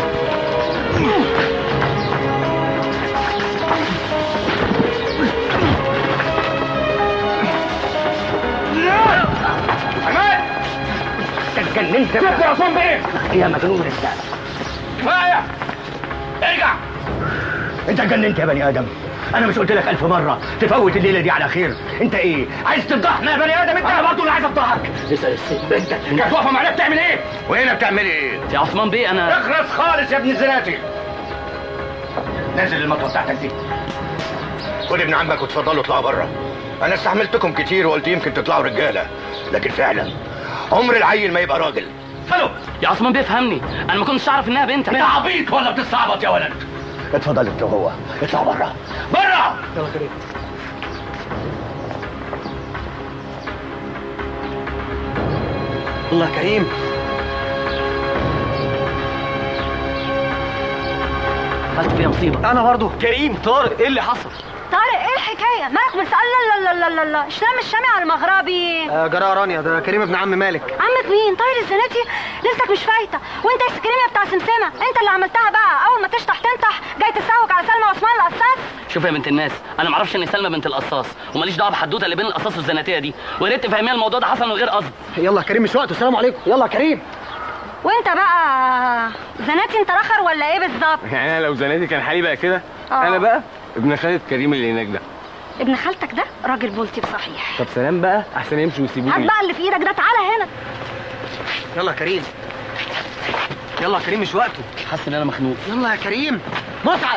عماد انت اتجننت شفت يا عصام بيه؟ يا مجنون الرسالة كفايه ارجع انت اتجننت يا بني ادم انا مش قلت لك الف مره تفوت الليله دي على خير انت ايه عايز تفضحنا يا بني ادم انت انا برضه اللي عايز افضحك اسال الست بنتك كانت واقفه معانا بتعمل ايه؟ وهنا بتعملي ايه يا عثمان بيه انا اخرس خالص يا ابن الزناتي نازل المطوه بتاعتك دي خد ابن عمك وتفضلوا اطلعوا بره انا استحملتكم كتير وقلت يمكن تطلعوا رجاله لكن فعلا عمر العيل ما يبقى راجل الو يا عثمان بيه فهمني انا ما كنتش اعرف انها بنت انت عبيط ولا بتستعبط يا ولد اتفضل انت وهو اطلعوا بره بره يلا كريم الله كريم عملت فيها مصيبه انا برضو كريم طارق ايه اللي حصل طارق ايه الحكايه مالك بس لا لا لا لا لا شلام الشامي على المغربي آه جراء رانيا ده كريم ابن عم مالك عمك مين طاير الزناتي ليلتك مش فايته وانت السكريمه بتاع سمسمه انت اللي عملتها بقى اول ما تشطح تنطح جاي تسوق على سلمى وعثمان القصاص شوف يا بنت الناس انا ما اعرفش ان سلمى بنت القصاص وماليش دعوه بحدوته اللي بين القصاص والزناتيه دي ويا ريت تفهميها الموضوع ده حصل من غير قصد يلا يا كريم مش وقته السلام عليكم يلا يا كريم وانت بقى زناتي انت رخر ولا ايه بالظبط يعني انا لو زناتي كان حالي بقى كده آه. انا بقى ابن خالد كريم اللي هناك ده ابن خالتك ده راجل بولتي بصحيح طب سلام بقى احسن يمشوا هات ويسيبوني بقى اللي في ايدك ده تعالى هنا يلا يا كريم يلا يا كريم مش وقته حاسس ان انا مخنوق يلا يا كريم مسعد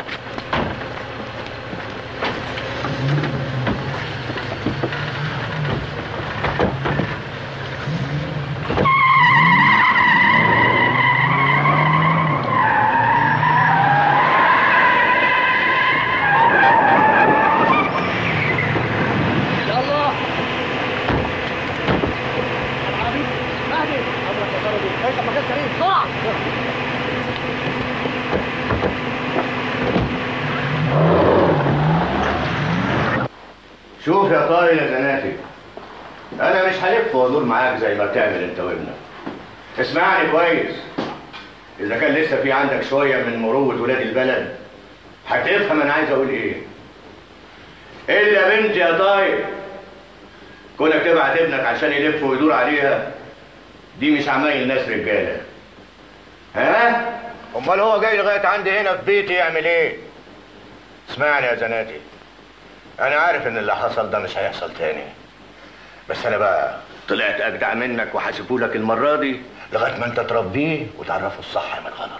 شوف يا طارق يا زناتي انا مش هلف وادور معاك زي ما بتعمل انت وابنك اسمعني كويس اذا كان لسه في عندك شويه من مروه ولاد البلد هتفهم انا عايز اقول ايه الا بنتي يا طارق كونك تبعت ابنك عشان يلف ويدور عليها دي مش عمايل ناس رجاله ها امال هو جاي لغايه عندي هنا في بيتي يعمل ايه اسمعني يا زناتي انا عارف ان اللي حصل ده مش هيحصل تاني بس انا بقى طلعت اجدع منك وهسيبهولك المره دي لغايه ما انت تربيه وتعرفه الصح من الغلط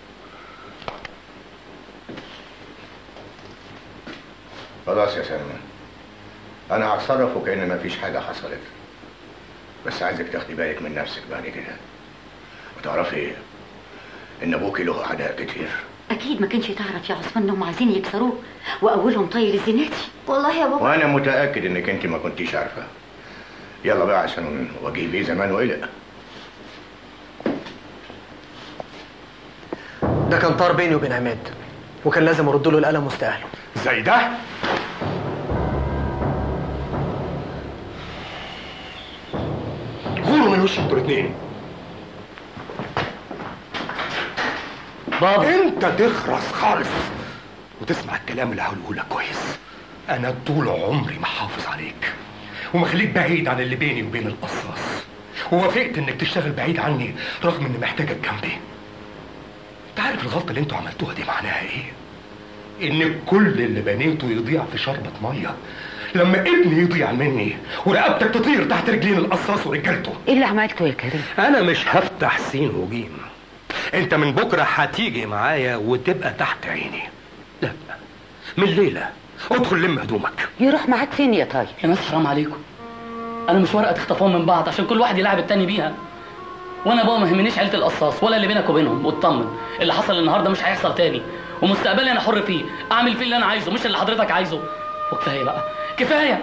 خلاص يا سلمى انا هتصرف وكأن مفيش حاجه حصلت بس عايزك تاخدي بالك من نفسك بعد كده وتعرفي ايه ان ابوكي له اعداء كتير اكيد ما كانش تعرف يا عثمان انهم عايزين يكسروه واولهم طاير الزناتي والله يا بابا وانا متاكد انك انت ما كنتيش عارفه يلا بقى عشان وجيه بيه زمان وقلق ده كان طار بيني وبين عماد وكان لازم ارد له القلم مستاهله زي ده غوروا من وش انتوا الاثنين بابا انت تخرس خالص وتسمع الكلام اللي هقوله لك كويس انا طول عمري محافظ عليك ومخليك بعيد عن اللي بيني وبين القصاص ووافقت انك تشتغل بعيد عني رغم اني محتاجك جنبي انت عارف الغلطه اللي انتوا عملتوها دي معناها ايه ان كل اللي بنيته يضيع في شربة ميه لما ابني يضيع مني ورقبتك تطير تحت رجلين القصاص ورجالته ايه اللي عملته يا كريم انا مش هفتح سين وجيم انت من بكره هتيجي معايا وتبقى تحت عيني لا من الليله ادخل لم هدومك يروح معاك فين يا طاير يا ناس حرام عليكم انا مش ورقه تخطفوهم من بعض عشان كل واحد يلعب التاني بيها وانا بابا ما يهمنيش عيله القصاص ولا اللي بينك وبينهم واطمن اللي حصل النهارده مش هيحصل تاني ومستقبلي انا حر فيه اعمل فيه اللي انا عايزه مش اللي حضرتك عايزه وكفايه بقى كفايه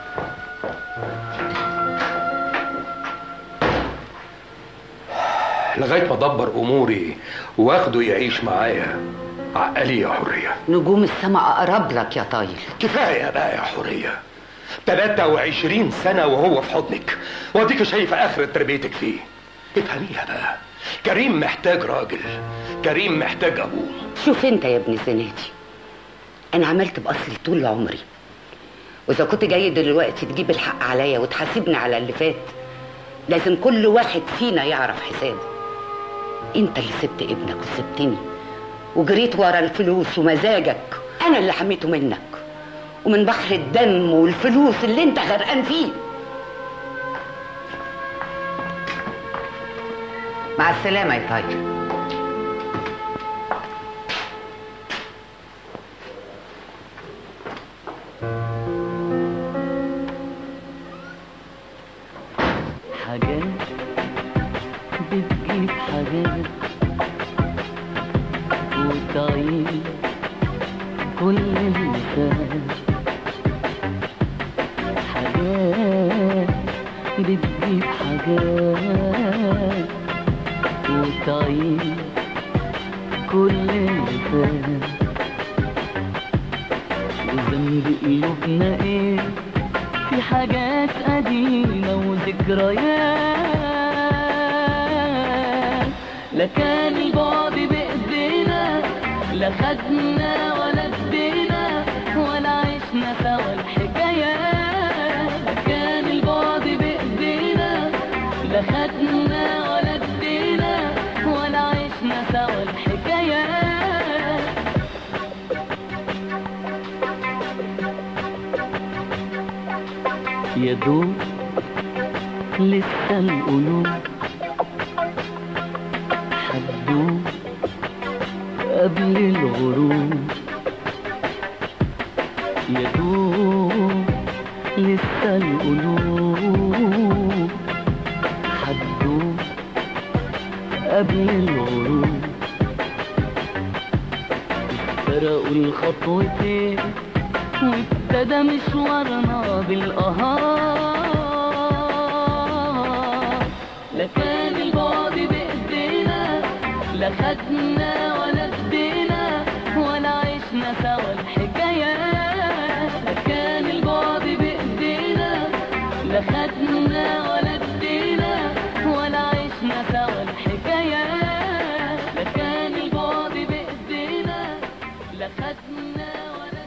لغايه ما ادبر اموري واخده يعيش معايا عقلي يا حريه نجوم السماء اقرب لك يا طاير كفايه بقى يا حريه 23 سنه وهو في حضنك واديك شايفه اخر تربيتك فيه افهميها بقى كريم محتاج راجل كريم محتاج ابوه شوف انت يا ابن زناتي انا عملت باصلي طول عمري واذا كنت جاي دلوقتي تجيب الحق عليا وتحاسبني على اللي فات لازم كل واحد فينا يعرف حسابه انت اللي سبت ابنك وسبتني وجريت ورا الفلوس ومزاجك انا اللي حميته منك ومن بحر الدم والفلوس اللي انت غرقان فيه مع السلامة يا طاير حاجات بتجيب حاجات وتعيد كل اللي فات حاجات بتجيب حاجات وتعيد كل اللي فات وذنب قلوبنا ايه في حاجات قديمة وذكريات لا كان البعد بإيدينا لا خدنا ولا ادينا ولا عشنا سوا الحكايات لا كان البعد بإيدينا لا خدنا ولا ادينا ولا عشنا سوا الحكايات يا دوب لسه القلوب حدوب قبل الغروب يا دوب لسه القلوب حدوب قبل الغروب افترقوا الخطوتين وابتدى مشوارنا بالقهار لا كان البعد بايدينا لا خدنا ولا ادينا ولا عشنا سوا الحكايات لا كان البعد بايدينا لا خدنا ولا ادينا ولا عشنا سوا الحكايات لا كان البعد بايدينا لا خدنا ولا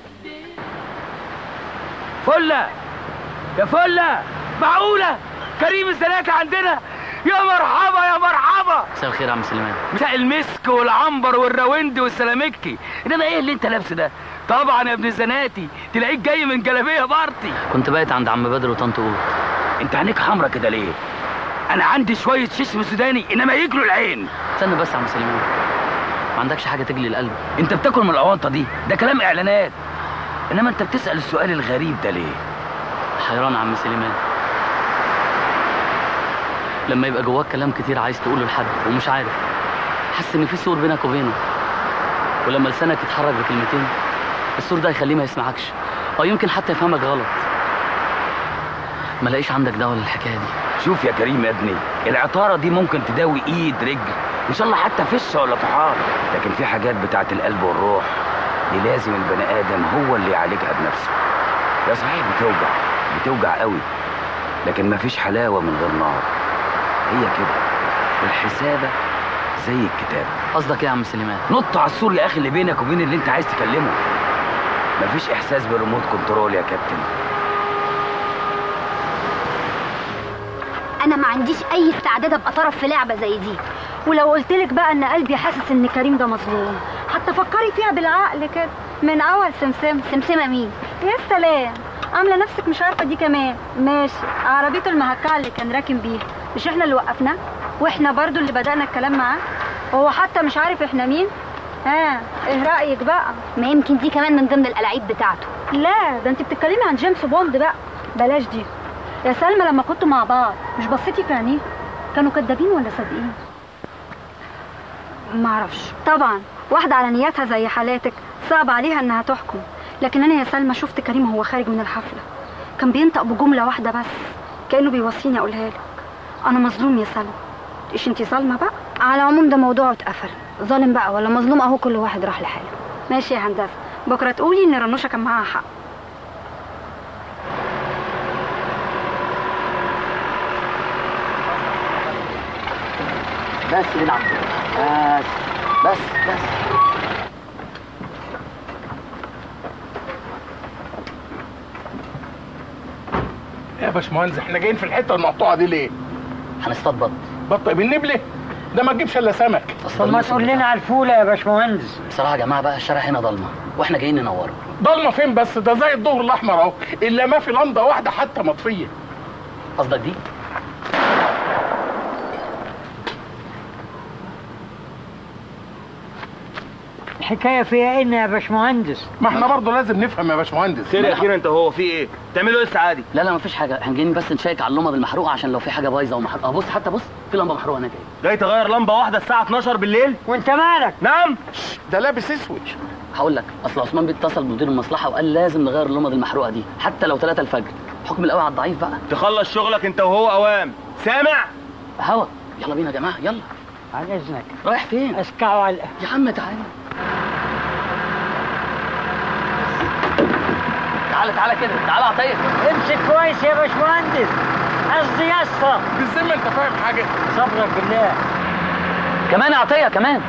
فلة يا فلة معقولة كريم الزناتي عندنا يا مرحبا يا مرحبا مساء الخير يا عم سليمان مساء المسك والعنبر والراوندي والسلامكي انما ايه اللي انت لابسه ده طبعا يا ابن الزناتي تلاقيك جاي من جلابيه بارتي كنت بايت عند عم بدر وطنط قوت انت عينيك حمرا كده ليه انا عندي شويه ششم سوداني انما يجلوا العين استنى بس يا عم سليمان ما عندكش حاجه تجلي القلب انت بتاكل من الاونطه دي ده كلام اعلانات انما انت بتسال السؤال الغريب ده ليه حيران يا عم سليمان لما يبقى جواك كلام كتير عايز تقوله لحد ومش عارف حاسس ان في سور بينك وبينه ولما لسانك يتحرك بكلمتين السور ده يخليه ما يسمعكش او يمكن حتى يفهمك غلط ما لاقيش عندك دواء للحكايه دي شوف يا كريم يا ابني العطاره دي ممكن تداوي ايد رجل ان شاء الله حتى فشه ولا طحال لكن في حاجات بتاعت القلب والروح دي لازم البني ادم هو اللي يعالجها بنفسه يا صحيح بتوجع بتوجع قوي لكن مفيش حلاوه من غير نار هي كده الحسابه زي الكتاب قصدك ايه يا عم سليمان نط على السور يا اخي اللي بينك وبين اللي انت عايز تكلمه مفيش احساس بالريموت كنترول يا كابتن انا ما عنديش اي استعداد ابقى طرف في لعبه زي دي ولو قلت لك بقى ان قلبي حاسس ان كريم ده مظلوم حتى فكري فيها بالعقل كده من اول سمسم سمسمه مين يا سلام عامله نفسك مش عارفه دي كمان ماشي عربيته المهكعه اللي كان راكن بيها مش احنا اللي وقفناه واحنا برضو اللي بدأنا الكلام معاه وهو حتى مش عارف احنا مين ها ايه رأيك بقى ما يمكن دي كمان من ضمن الألاعيب بتاعته لا ده انت بتتكلمي عن جيمس بوند بقى بلاش دي يا سلمى لما كنتوا مع بعض مش بصيتي في عينيه كانوا كدابين ولا صادقين معرفش طبعا واحدة على نياتها زي حالاتك صعب عليها انها تحكم لكن انا يا سلمى شفت كريم وهو خارج من الحفلة كان بينطق بجملة واحدة بس كأنه بيوصيني اقولها لك انا مظلوم يا سلمى ايش انتي ظالمة بقى على العموم ده موضوع اتقفل ظالم بقى ولا مظلوم اهو كل واحد راح لحاله ماشي يا هندسة بكرة تقولي ان رنوشة كان معاها حق بس نلعب بس بس بس يا باشمهندس احنا جايين في الحته المقطوعه دي ليه؟ هنصطاد بط بط بالنبله ده ما تجيبش الا سمك طب ما تقول لنا على الفوله يا باشمهندس بصراحه يا جماعه بقى الشارع هنا ضلمه واحنا جايين ننوره ضلمه فين بس ده زي الظهر الاحمر اهو الا ما في لمضه واحده حتى مطفيه قصدك دي الحكايه فيها ان يا باشمهندس ما احنا برضه لازم نفهم يا باشمهندس خير يا اخيرا انت هو في ايه تعملوا ايه عادي لا لا مفيش حاجه احنا جايين بس نشيك على اللمض المحروقه عشان لو في حاجه بايظه ومحروقه اه بص حتى بص في لمبه محروقه هناك اهي جاي تغير لمبه واحده الساعه 12 بالليل وانت مالك نعم ده لابس اسود هقول لك اصل عثمان بيتصل بمدير المصلحه وقال لازم نغير اللمض المحروقه دي حتى لو 3 الفجر حكم القوي على الضعيف بقى تخلص شغلك انت وهو اوام سامع هوا يلا بينا يا جماعه يلا عن اذنك رايح فين اسكعوا على يا عم تعالى تعالى تعالى كده تعالى عطيه امسك كويس يا باشمهندس قصدي يا اسطى بالذمه انت فاهم حاجه صبرك بالله كمان يا عطيه كمان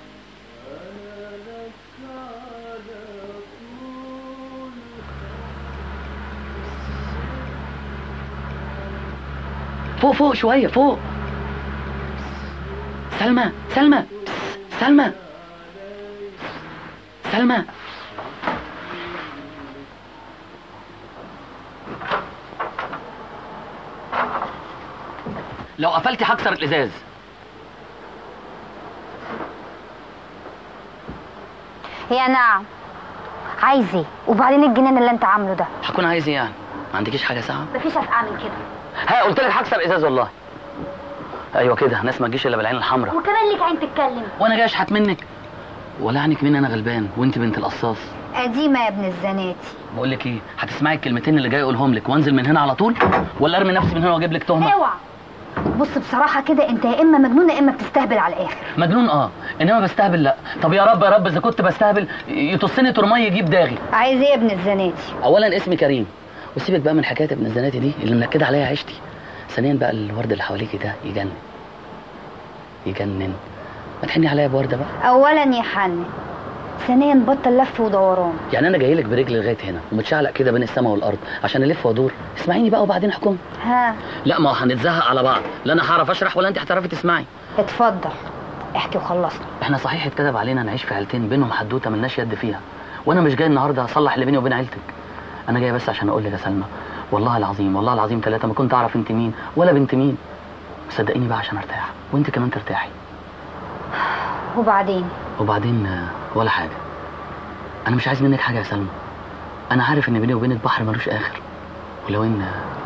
فوق فوق شوية فوق سلمى سلمى سلمى سلمى لو قفلتي هكسر الازاز يا نعم عايز ايه وبعدين الجنان اللي انت عامله ده هكون عايز ايه يعني ما عندكيش حاجه ساعه مفيش اسقع من كده ها قلت لك هكسر ازاز والله ايوه كده ناس ما تجيش الا بالعين الحمراء وكمان ليك عين تتكلم وانا جاي اشحت منك ولا عنك مين انا غلبان وانت بنت القصاص قديمه يا ابن الزناتي بقول لك ايه هتسمعي الكلمتين اللي جاي اقولهم لك وانزل من هنا على طول ولا ارمي نفسي من هنا واجيب لك تهمه اوعى بص بصراحه كده انت يا اما مجنون يا اما بتستهبل على الاخر مجنون اه انما بستهبل لا طب يا رب يا رب اذا كنت بستهبل يطصني ترمي يجيب داغي عايز ايه يا ابن الزناتي اولا اسمي كريم وسيبك بقى من حكايه ابن الزناتي دي اللي منكده عليا عيشتي ثانيا بقى الورد اللي حواليكي ده يجنن يجنن ما تحني عليا بورده بقى اولا يا حن ثانيا بطل لف ودوران يعني انا جاي لك برجلي لغايه هنا ومتشعلق كده بين السماء والارض عشان الف وادور اسمعيني بقى وبعدين احكم ها لا ما هو هنتزهق على بعض لا انا هعرف اشرح ولا انت هتعرفي تسمعي اتفضل احكي وخلصنا احنا صحيح اتكتب علينا نعيش في عيلتين بينهم حدوته ملناش يد فيها وانا مش جاي النهارده اصلح اللي بيني وبين عيلتك انا جاي بس عشان اقول لك يا سلمى والله العظيم والله العظيم ثلاثه ما كنت اعرف انت مين ولا بنت مين صدقيني بقى عشان ارتاح وانت كمان ترتاحي وبعدين وبعدين آه، ولا حاجه انا مش عايز منك حاجه يا سلمى انا عارف ان بيني وبينك بحر ملوش اخر ولو ان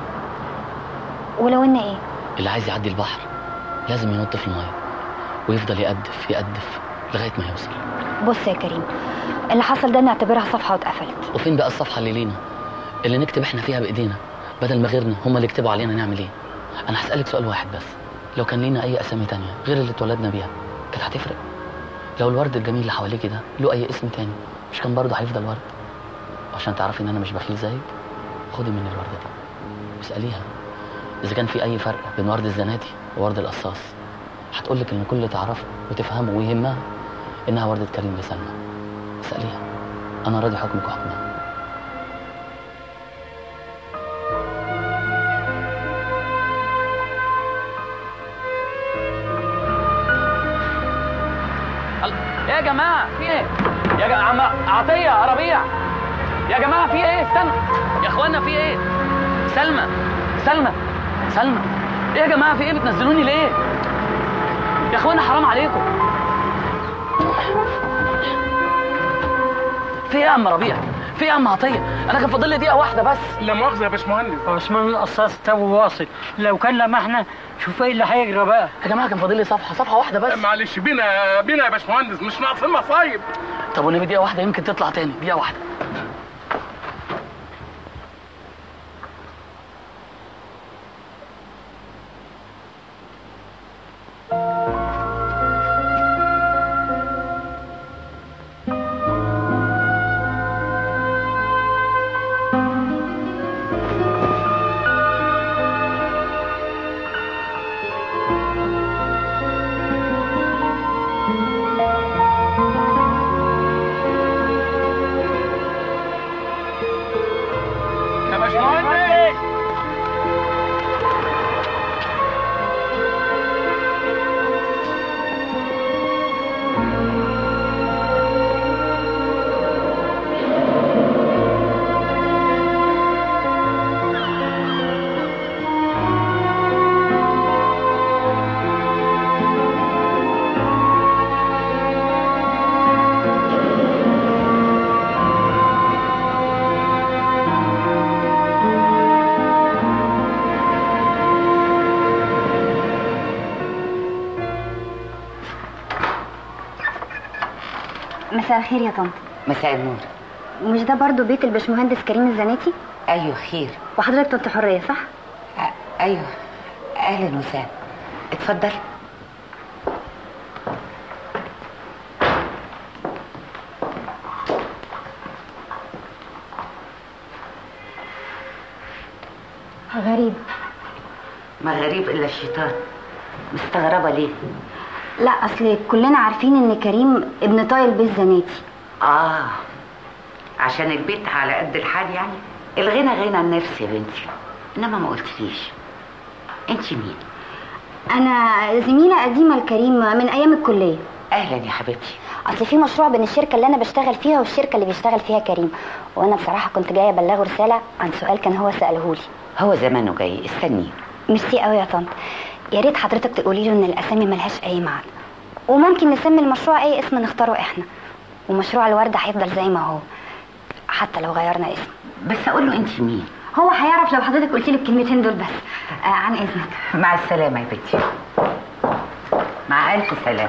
ولو ان ايه اللي عايز يعدي البحر لازم ينط في الميه ويفضل يقدف يقدف لغايه ما يوصل بص يا كريم اللي حصل ده نعتبرها صفحه واتقفلت وفين بقى الصفحه اللي لينا اللي نكتب احنا فيها بايدينا بدل ما غيرنا هم اللي يكتبوا علينا نعمل ايه انا هسالك سؤال واحد بس لو كان لينا اي اسامي تانية غير اللي اتولدنا بيها كانت هتفرق لو الورد الجميل اللي حواليكي ده له اي اسم تاني مش كان برضه هيفضل ورد عشان تعرفي ان انا مش بخيل زيك خدي مني الورده دي واساليها اذا كان في اي فرق بين ورد الزناتي وورد القصاص هتقول لك ان كل اللي تعرفه وتفهمه ويهمها انها وردة كريم لسلمى اساليها انا راضي حكمك وحكمها ايه يا جماعه في ايه يا جماعه عم عطيه يا ربيع يا جماعه في ايه استنى يا اخوانا في ايه سلمى سلمى سلمى ايه يا جماعه في ايه بتنزلوني ليه يا اخوانا حرام عليكم في ايه يا عم ربيع في ايه يا عم عطيه انا كان فاضل لي دقيقه واحده بس لا مؤاخذه يا باشمهندس عثمان القصاص تو واصل لو كان لمحنا شوف ايه اللي هيجرى بقى يا جماعه كان فاضل لي صفحه صفحه واحده بس معلش بينا بينا يا باشمهندس مش ناقصين مصايب طب والنبي دقيقه واحده يمكن تطلع تاني دقيقه واحده يا باشمهندس مساء الخير يا طنط مساء النور مش ده برضو بيت الباشمهندس كريم الزناتي ايوه خير وحضرتك طنط حريه صح ايوه اهلا وسهلا اتفضل غريب ما غريب الا الشيطان مستغربه ليه لا اصل كلنا عارفين ان كريم ابن طايل بيت زناتي اه عشان البيت على قد الحال يعني الغنى غنى النفس يا بنتي انما ما قلتليش انت مين انا زميله قديمه لكريم من ايام الكليه اهلا يا حبيبتي اصل في مشروع بين الشركه اللي انا بشتغل فيها والشركه اللي بيشتغل فيها كريم وانا بصراحه كنت جايه ابلغه رساله عن سؤال كان هو ساله لي هو زمانه جاي استني ميرسي قوي يا طنط يا ريت حضرتك تقولي له ان الاسامي ملهاش اي معنى وممكن نسمي المشروع اي اسم نختاره احنا ومشروع الورده هيفضل زي ما هو حتى لو غيرنا اسمه بس اقول له انت مين هو هيعرف لو حضرتك قلتي له الكلمتين دول بس آه عن اذنك مع السلامه يا بنتي مع الف سلامه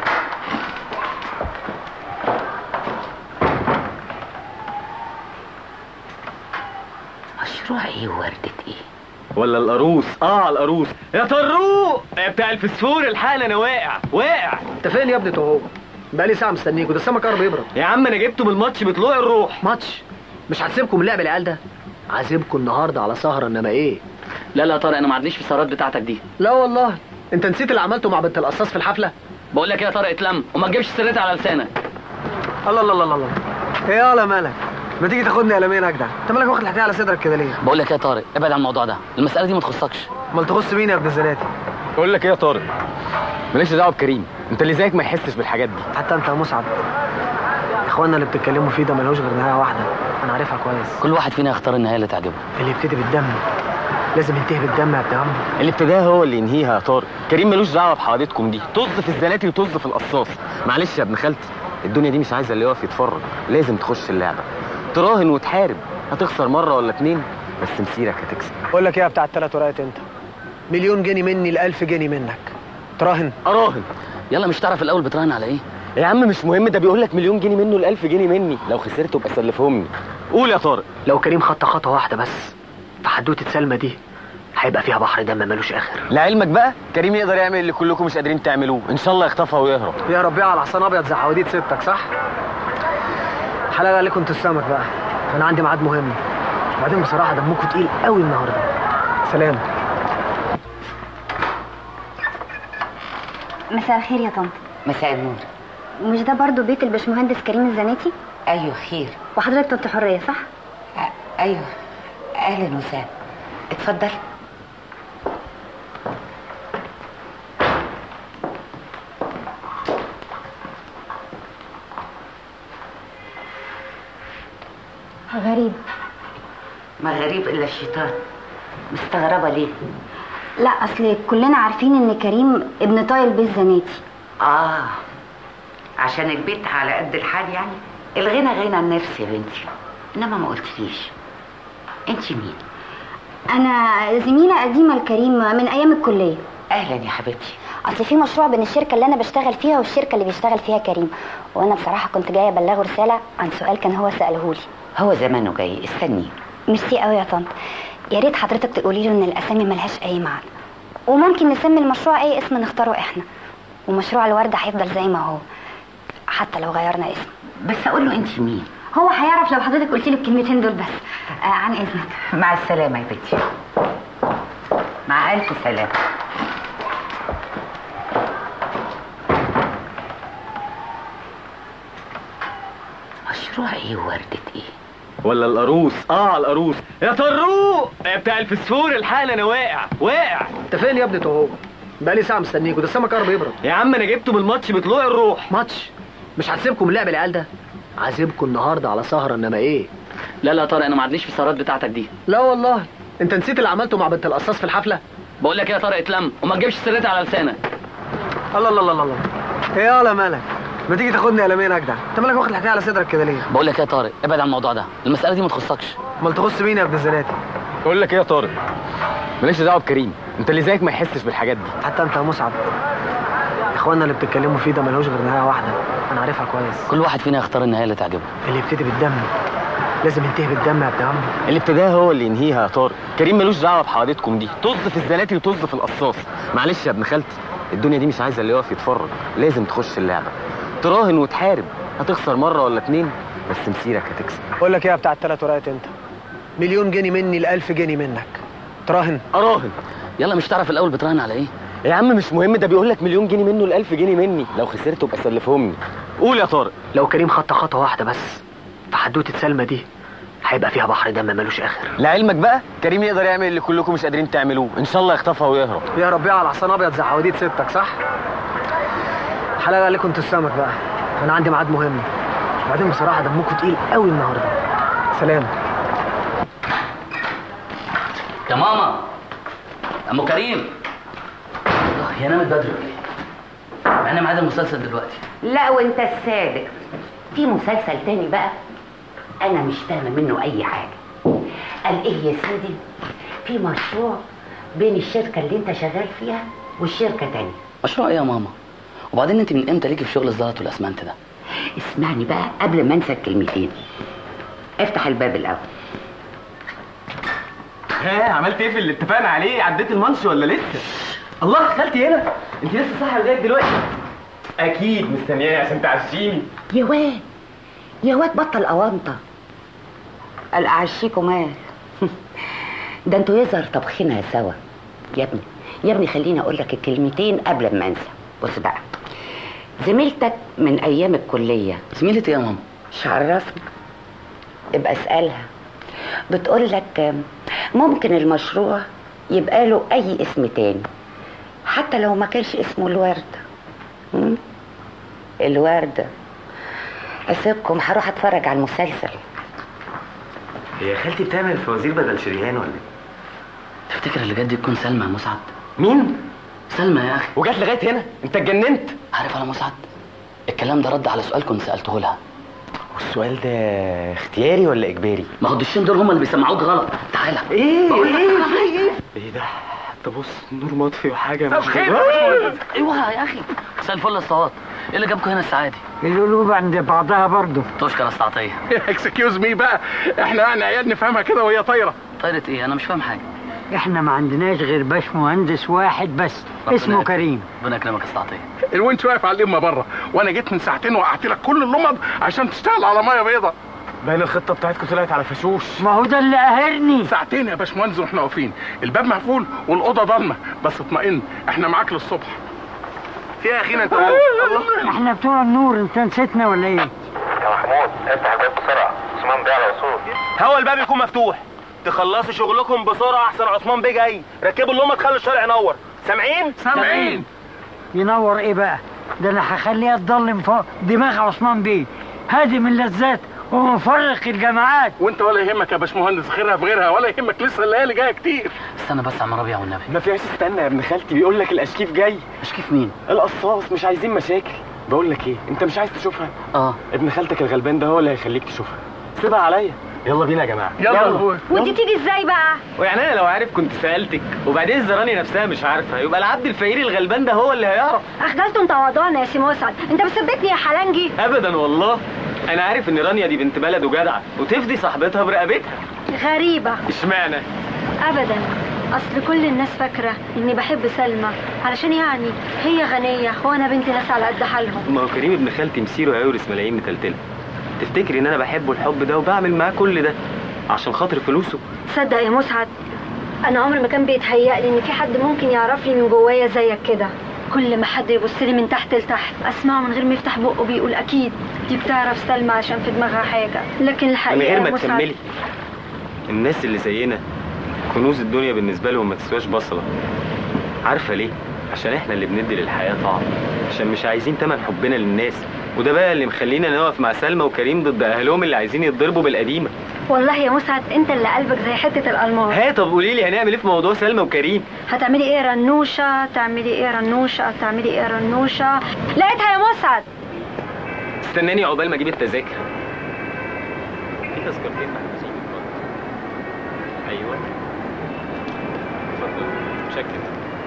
مشروع ايه ووردة ايه ولا القاروص اه القاروص يا طروق يا بتاع الفسفور الحقني انا واقع واقع انت فين يا ابني هو بقالي ساعه مستنيك وده السمك قرب يبرد يا عم انا جبته من الماتش بطلوع الروح ماتش مش هتسيبكم من لعب العيال ده عازمكم النهارده على سهره انما ايه لا لا يا طارق انا ما عدنيش في السهرات بتاعتك دي لا والله انت نسيت اللي عملته مع بنت القصاص في الحفله بقول لك ايه يا طارق اتلم وما تجيبش سيرتي على لسانك الله الله الله الله ايه يالا مالك ما تيجي تاخدني قلمين اجدع انت مالك واخد الحكايه على صدرك كده ليه بقول لك ايه يا طارق ابعد عن الموضوع ده المساله دي ما تخصكش امال تخص مين يا ابن الزناتي بقول لك ايه يا طارق مالكش دعوه بكريم انت اللي زيك ما يحسش بالحاجات دي حتى انت يا مسعد اخواننا اللي بتتكلموا فيه ده ملوش غير نهايه واحده انا عارفها كويس كل واحد فينا يختار النهايه اللي تعجبه اللي يبتدي بالدم لازم ينتهي بالدم يا ابن عم الابتداء هو اللي ينهيها يا طارق كريم ملوش دعوه بحوادثكم دي طز في الزناتي وطز في القصاص معلش يا ابن خالتي الدنيا دي مش عايزه اللي يقف يتفرج لازم تخش اللعبه تراهن وتحارب هتخسر مره ولا اتنين بس مسيرك هتكسب بقول لك ايه يا بتاع الثلاث ورقات انت مليون جنيه مني الألف جنيه منك تراهن اراهن يلا مش تعرف الاول بتراهن على ايه يا عم مش مهم ده بيقول لك مليون جنيه منه الألف جنيه مني لو خسرت يبقى سلفهم لي قول يا طارق لو كريم خط خطوه واحده بس في حدوته سلمى دي هيبقى فيها بحر دم ملوش اخر لعلمك بقى كريم يقدر يعمل اللي كلكم مش قادرين تعملوه ان شاء الله يخطفها ويهرب يا ربي على حصان ابيض زي حواديت ستك صح حلال عليكم انتوا السمك بقى انا عندي ميعاد مهم وبعدين بصراحه دمكم تقيل قوي النهارده سلام مساء الخير يا طنط مساء النور مش ده برضو بيت الباشمهندس كريم الزناتي ايوه خير وحضرتك طنط حريه صح ايوه اهلا وسهلا اتفضل غريب ما غريب الا الشيطان مستغربه ليه لا اصل كلنا عارفين ان كريم ابن طايل بيت زناتي اه عشان البيت على قد الحال يعني الغنى غنى النفس يا بنتي انما ما قلتليش انت مين انا زميله قديمه لكريم من ايام الكليه اهلا يا حبيبتي اصل في مشروع بين الشركه اللي انا بشتغل فيها والشركه اللي بيشتغل فيها كريم وانا بصراحه كنت جايه ابلغه رساله عن سؤال كان هو ساله لي هو زمانه جاي استني ميرسي قوي يا طنط يا ريت حضرتك تقولي له ان الاسامي ملهاش اي معنى وممكن نسمي المشروع اي اسم نختاره احنا ومشروع الورده هيفضل زي ما هو حتى لو غيرنا اسمه بس اقول له انت مين هو هيعرف لو حضرتك قلت له الكلمتين دول بس آه عن اذنك مع السلامه يا بنتي مع الف سلامه مشروع ايه وردة ايه ولا القاروص اه القاروص يا طروق يا بتاع الفسفور الحقن انا واقع واقع انت فين يا ابني هو بقالي ساعه مستنيك وده السمك قرب يبرد يا عم انا جبته من الماتش بطلوع الروح ماتش مش هتسيبكم من لعب العيال ده عازمكم النهارده على سهره انما ايه لا لا يا طارق انا ما عدنيش في السهرات بتاعتك دي لا والله انت نسيت اللي عملته مع بنت القصاص في الحفله بقول لك ايه يا طارق اتلم وما تجيبش سرتي على لسانك الله الله الله الله ايه يالا مالك ما تيجي تاخدني قلمين اجدع انت مالك واخد الحكايه على صدرك كده ليه بقول لك ايه يا طارق ابعد عن الموضوع ده المساله دي ما تخصكش امال تخص مين يا ابن الزناتي اقول لك ايه يا طارق مالكش دعوه بكريم انت اللي زيك ما يحسش بالحاجات دي حتى انت يا مسعد اخوانا اللي بتتكلموا فيه ده ملوش غير نهايه واحده انا عارفها كويس كل واحد فينا يختار النهايه اللي تعجبه اللي يبتدي بالدم لازم ينتهي بالدم يا ابن عمي اللي ابتداها هو اللي ينهيها يا طارق كريم ملوش دعوه بحوادثكم دي طز في الزناتي وطز في القصاص معلش يا ابن خالتي الدنيا دي مش عايزه اللي يقف يتفرج لازم تخش اللعبه تراهن وتحارب هتخسر مره ولا اتنين بس مسيرك هتكسب بقول لك ايه يا بتاع الثلاث ورقات انت مليون جنيه مني ل 1000 جنيه منك تراهن اراهن يلا مش تعرف الاول بتراهن على ايه يا عم مش مهم ده بيقول لك مليون جنيه منه ل 1000 جنيه مني لو خسرت يبقى سلفهم قول يا طارق لو كريم خط خطوه واحده بس في حدوته سلمى دي هيبقى فيها بحر دم ملوش اخر لعلمك بقى كريم يقدر يعمل اللي كلكم مش قادرين تعملوه ان شاء الله يخطفها ويهرب يا رب على حصان ابيض زي حواديت ستك صح حلال عليكم انتوا السمك بقى انا عندي ميعاد مهم وبعدين بصراحه دمكم تقيل قوي النهارده سلام يا ماما ام كريم الله هي نامت بدري ولا ايه مع ان ميعاد المسلسل دلوقتي لا وانت الصادق في مسلسل تاني بقى انا مش فاهمه منه اي حاجه قال ايه يا سيدي في مشروع بين الشركه اللي انت شغال فيها والشركه تانية مشروع ايه يا ماما وبعدين انت من امتى ليكي في شغل الزلط والاسمنت ده اسمعني بقى قبل ما انسى الكلمتين افتح الباب الاول ها عملت ايه في اللي اتفقنا عليه عديت المانش ولا لسه الله خالتي هنا انت لسه صاحيه لغايه دلوقتي اكيد مستنياني عشان تعشيني يا واد يا واد بطل اونطه قال اعشيكوا مال ده انتوا يظهر طبخينها سوا يا ابني يا ابني خليني اقول لك الكلمتين قبل ما انسى بص بقى زميلتك من ايام الكليه زميلة ايه يا ماما مش عرفني ابقى اسالها بتقول لك ممكن المشروع يبقى له اي اسم تاني حتى لو ما كانش اسمه الورده م? الورده اسيبكم هروح اتفرج على المسلسل هي خالتي بتعمل فوازير بدل شريهان ولا ايه تفتكر اللي جد تكون سلمى يا مسعد مين سلمى يا اخي وجات لغايه هنا انت اتجننت عارف انا مسعد الكلام ده رد على سؤال كنت سالته لها والسؤال ده اختياري ولا اجباري ما هو الدشين دول هم اللي بيسمعوك غلط تعالى ايه بقول لك ايه تعالى. ايه ايه ده طب بص النور مطفي وحاجه طب خير ايوه يا اخي مساء الفل يا الصوات ايه اللي جابكم هنا الساعه دي القلوب عند بعضها برضه تشكر يا استعطيه اكسكيوز مي بقى احنا يعني عيال نفهمها كده وهي طايره طايره ايه انا مش فاهم حاجه احنا ما عندناش غير باش مهندس واحد بس ربنا اسمه يكرمك. كريم ربنا يكرمك يا استعطيه الونش واقف على الامه بره وانا جيت من ساعتين وقعت لك كل اللمض عشان تشتغل على ميه بيضه باين الخطه بتاعتكم طلعت على فشوش ما هو ده اللي قاهرني ساعتين يا باشمهندس واحنا واقفين الباب مقفول والاوضه ضلمه بس اطمئن احنا معاك للصبح في ايه يا اخينا انت الله احنا بتوع النور انت نسيتنا ولا ايه؟ يا محمود افتح الباب بسرعه عثمان بيه على وصول هو الباب يكون مفتوح تخلصوا شغلكم بسرعه احسن عثمان بيه جاي ركبوا اللمه تخلوا الشارع ينور سامعين سامعين ينور ايه بقى؟ ده انا هخليها تضلم فوق دماغ عثمان بيه هادم اللذات ومفرق الجماعات وانت ولا يهمك يا باشمهندس خيرها في غيرها ولا يهمك لسه الليالي جايه كتير استنى بس يا عم ربيع والنبي ما فيهاش استنى يا ابن خالتي بيقول لك الاشكيف جاي اشكيف مين القصاص مش عايزين مشاكل بقول لك ايه انت مش عايز تشوفها اه ابن خالتك الغلبان ده هو اللي هيخليك تشوفها سيبها عليا يلا بينا يا جماعه ودي تيجي ازاي بقى ويعني انا لو عارف كنت سالتك وبعدين الزراني نفسها مش عارفه يبقى العبد الفقير الغلبان ده هو اللي هيعرف اخجلتوا انت وضعنا يا سي مسعد انت بتثبتني يا حلنجي ابدا والله انا عارف ان رانيا دي بنت بلد وجدعه وتفدي صاحبتها برقبتها غريبة اشمعنى ابدا اصل كل الناس فاكرة اني بحب سلمى علشان يعني هي غنية وانا بنت ناس على قد حالهم ما هو كريم ابن خالتي مسيره هيورث ملايين متلتله تفتكري ان انا بحبه الحب ده وبعمل معاه كل ده عشان خاطر فلوسه تصدق يا مسعد انا عمري ما كان بيتهيألي ان في حد ممكن يعرفني من جوايا زيك كده كل ما حد يبص لي من تحت لتحت اسمعه من غير ما يفتح بقه بيقول اكيد دي بتعرف سلمى عشان في دماغها حاجه لكن من الحقيقه غير يا ما مسعد تكملي الناس اللي زينا كنوز الدنيا بالنسبه لهم ما تسواش بصله عارفه ليه عشان احنا اللي بندي للحياه طعم عشان مش عايزين تمن حبنا للناس وده بقى اللي مخلينا نقف مع سلمى وكريم ضد اهلهم اللي عايزين يتضربوا بالقديمه والله يا مسعد انت اللي قلبك زي حته الالماس ها طب قولي لي هنعمل ايه في موضوع سلمى وكريم هتعملي ايه رنوشه تعملي ايه رنوشه تعملي ايه رنوشه لقيتها يا مسعد استناني عقبال ما اجيب التذاكر في تذكرتين محجوزين ايوه اتفضل شكل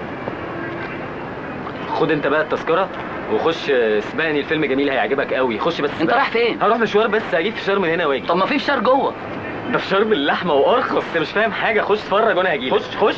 خد انت بقى التذكره وخش آه، سبقني الفيلم جميل هيعجبك قوي خش بس انت بقى. رايح فين؟ هروح مشوار بس هجيب فشار من هنا واجي طب ما في فشار جوه ده فشار باللحمه وارخص انت مش فاهم حاجه خش اتفرج وانا هجيلك خش خش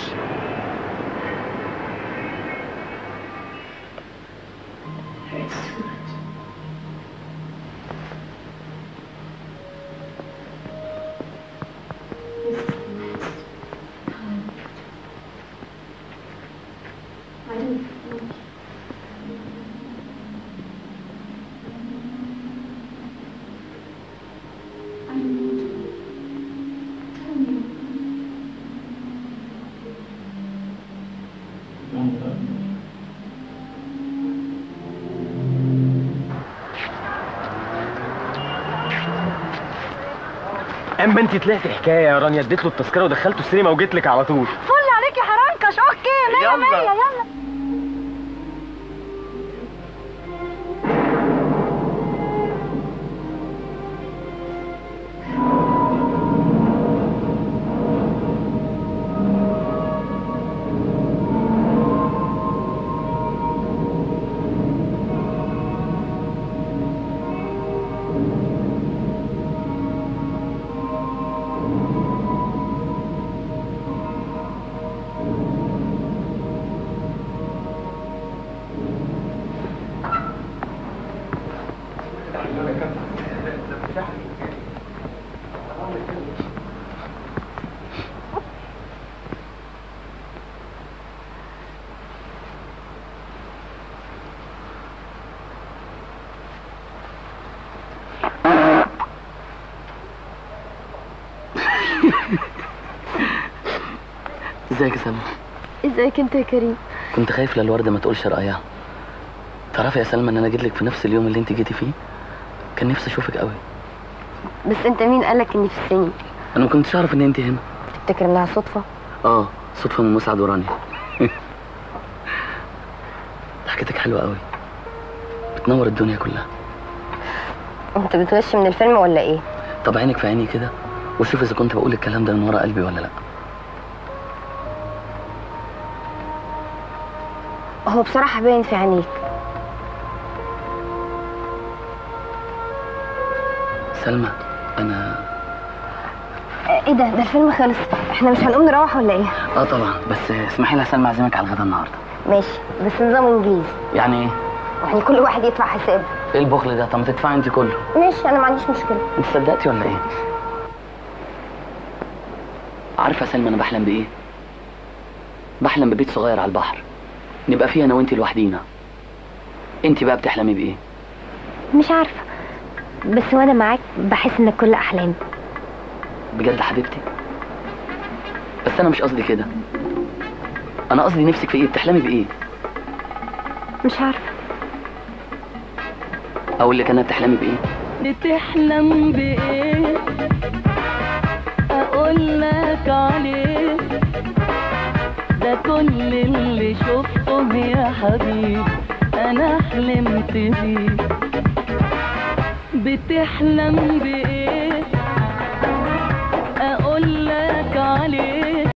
اما انت طلعت حكايه يا رانيا اديت له التذكره ودخلته السينما وجيت لك على طول فل عليك يا حرنكش اوكي مية يلا. مية يلا ازيك يا سلمى ازيك انت يا كريم كنت خايف للوردة ما تقولش رأيها تعرفي يا سلمى ان انا جيت لك في نفس اليوم اللي انت جيتي فيه كان نفسي اشوفك قوي بس انت مين قالك اني في السينما انا ما كنتش اعرف ان انت هنا تفتكر انها صدفة اه صدفة من مسعد ورانيا ضحكتك حلوة قوي بتنور الدنيا كلها انت بتوش من الفيلم ولا ايه طب عينك في عيني كده وشوف اذا كنت بقول الكلام ده من ورا قلبي ولا لا هو بصراحة باين في عينيك سلمى انا ايه ده ده الفيلم خلص احنا مش هنقوم نروح ولا ايه اه طبعا بس اسمحي لي يا سلمى اعزمك على الغدا النهارده ماشي بس نظام انجليزي يعني ايه يعني كل واحد يدفع حسابه ايه البخل ده طب ما تدفعي انت كله ماشي انا ما عنديش مشكلة انت صدقتي ولا ايه عارفه يا سلمى انا بحلم بايه بحلم ببيت صغير على البحر نبقى فيه انا وانت لوحدينا انت بقى بتحلمي بايه مش عارفة بس وانا معاك بحس انك كل احلامي بجد حبيبتي بس انا مش قصدي كده انا قصدي نفسك في ايه بتحلمي بايه مش عارفة اقول لك انا بتحلمي بايه بتحلم بإيه أقول لك عليه ده كل اللي شفته يا حبيبي أنا حلمت بيه بتحلم بإيه أقول لك عليه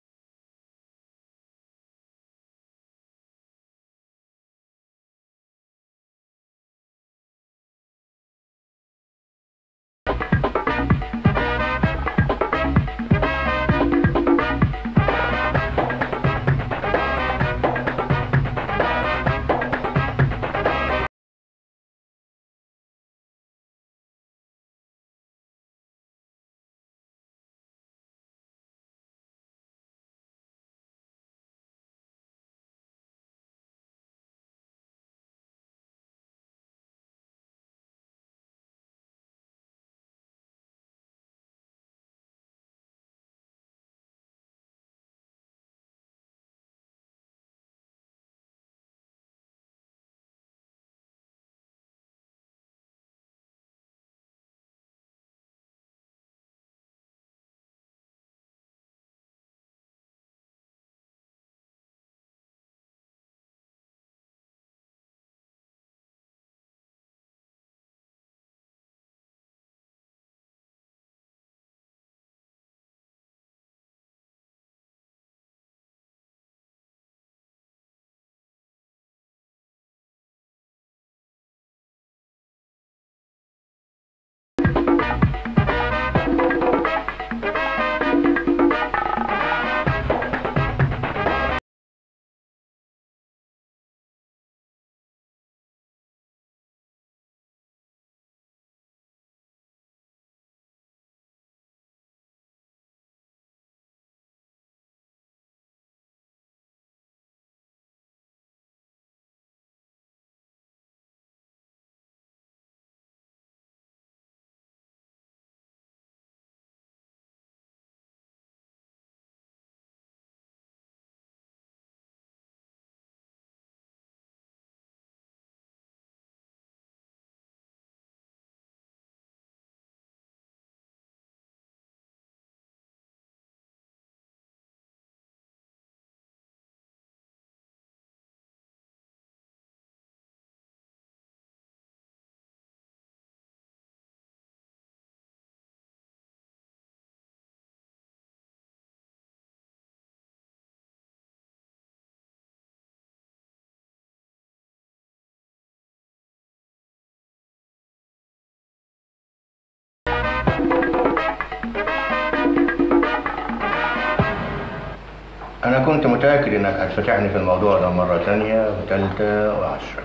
أنا كنت متأكد إنك هتفتحني في الموضوع ده مرة تانية وتالتة وعشرة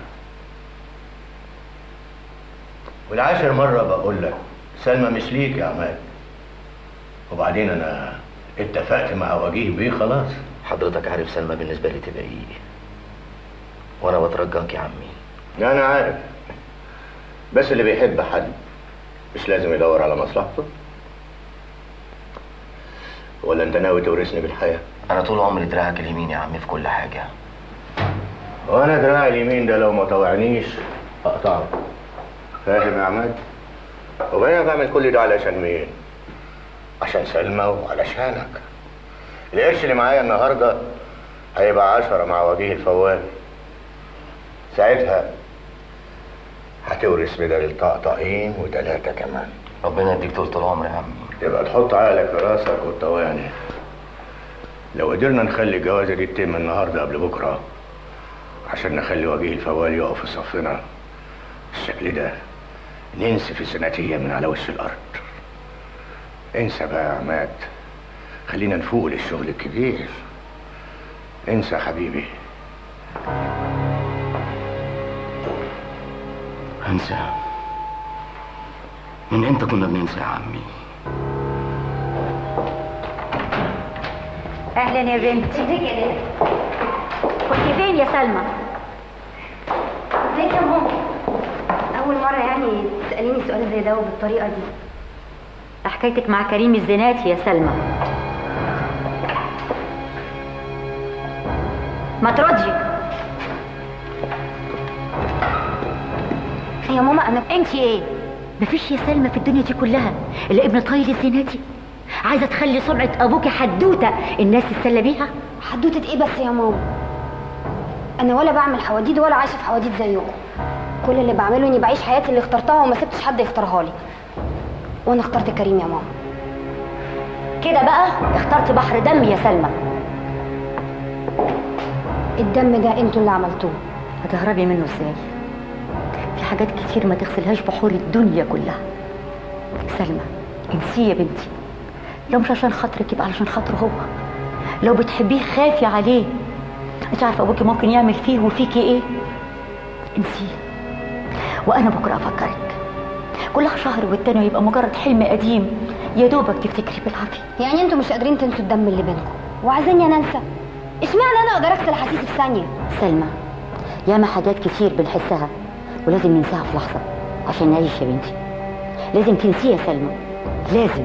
والعاشر مرة بقول لك سلمى مش ليك يا عماد وبعدين أنا اتفقت مع وجيه بيه خلاص حضرتك عارف سلمى بالنسبة لي تبقى ايه وانا بترجاك يا عمي لا أنا عارف بس اللي بيحب حد مش لازم يدور على مصلحته ولا أنت ناوي تورثني بالحياة؟ انا طول عمري دراعك اليمين يا عمي في كل حاجة وانا دراعي اليمين ده لو ما طوعنيش اقطعه فاهم يا عماد وبعدين بعمل كل ده علشان مين عشان سلمى وعلشانك القرش اللي معايا النهارده هيبقى عشرة مع وجيه الفوال ساعتها هتورث بدل طقطقين وتلاتة كمان ربنا يديك طول العمر يا عمي يبقى تحط عقلك في راسك والطواني لو قدرنا نخلي الجوازة دي تتم النهاردة قبل بكرة عشان نخلي وجيه الفوال يقف في صفنا الشكل ده ننسف السناتية من على وش الأرض انسى بقى يا عماد خلينا نفوق للشغل الكبير انسى يا حبيبي انسى من امتى كنا بننسى يا عمي اهلا يا بنتي كنت فين يا سلمى ازيك يا اول مره يعني تساليني سؤال زي ده وبالطريقه دي حكايتك مع كريم الزناتي يا سلمى ما تردي يا ماما انا انت ايه مفيش يا سلمى في الدنيا دي كلها الا ابن طايل الزناتي عايزه تخلي سمعه ابوكي حدوته الناس تتسلى بيها حدوته ايه بس يا ماما انا ولا بعمل حواديت ولا عايشه في حواديت زيكم كل اللي بعمله اني بعيش حياتي اللي اخترتها وما سبتش حد يختارها لي وانا اخترت كريم يا ماما كده بقى اخترت بحر دم يا سلمى الدم ده انتوا اللي عملتوه هتهربي منه ازاي في حاجات كتير ما تغسلهاش بحور الدنيا كلها سلمى انسيه يا بنتي لو مش عشان خاطرك يبقى علشان خاطره هو لو بتحبيه خافي عليه انت عارفه ابوكي ممكن يعمل فيه وفيكي ايه انسيه وانا بكره افكرك كلها شهر والتاني يبقى مجرد حلم قديم يا دوبك تفتكري بالعافيه يعني انتوا مش قادرين تنسوا الدم اللي بينكم وعايزيني انا انسى اشمعنى انا اقدر اغسل احاسيسي في ثانيه سلمى ياما حاجات كتير بنحسها ولازم ننساها في لحظه عشان نعيش يا بنتي لازم تنسيها يا سلمى لازم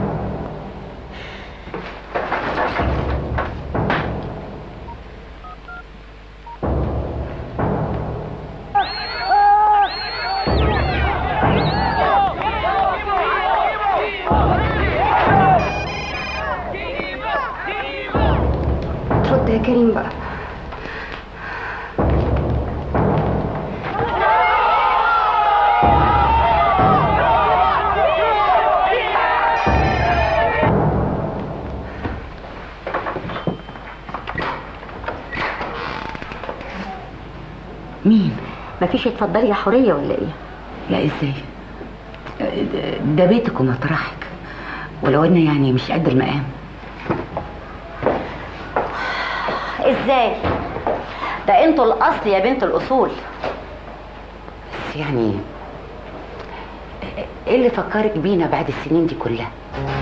رد يا كريم بقى مين مفيش اتفضلي يا حوريه ولا ايه لا ازاي ده بيتك ومطرحك ولو ان يعني مش قد المقام ازاي ده انتوا الاصل يا بنت الاصول بس يعني ايه اللي فكرك بينا بعد السنين دي كلها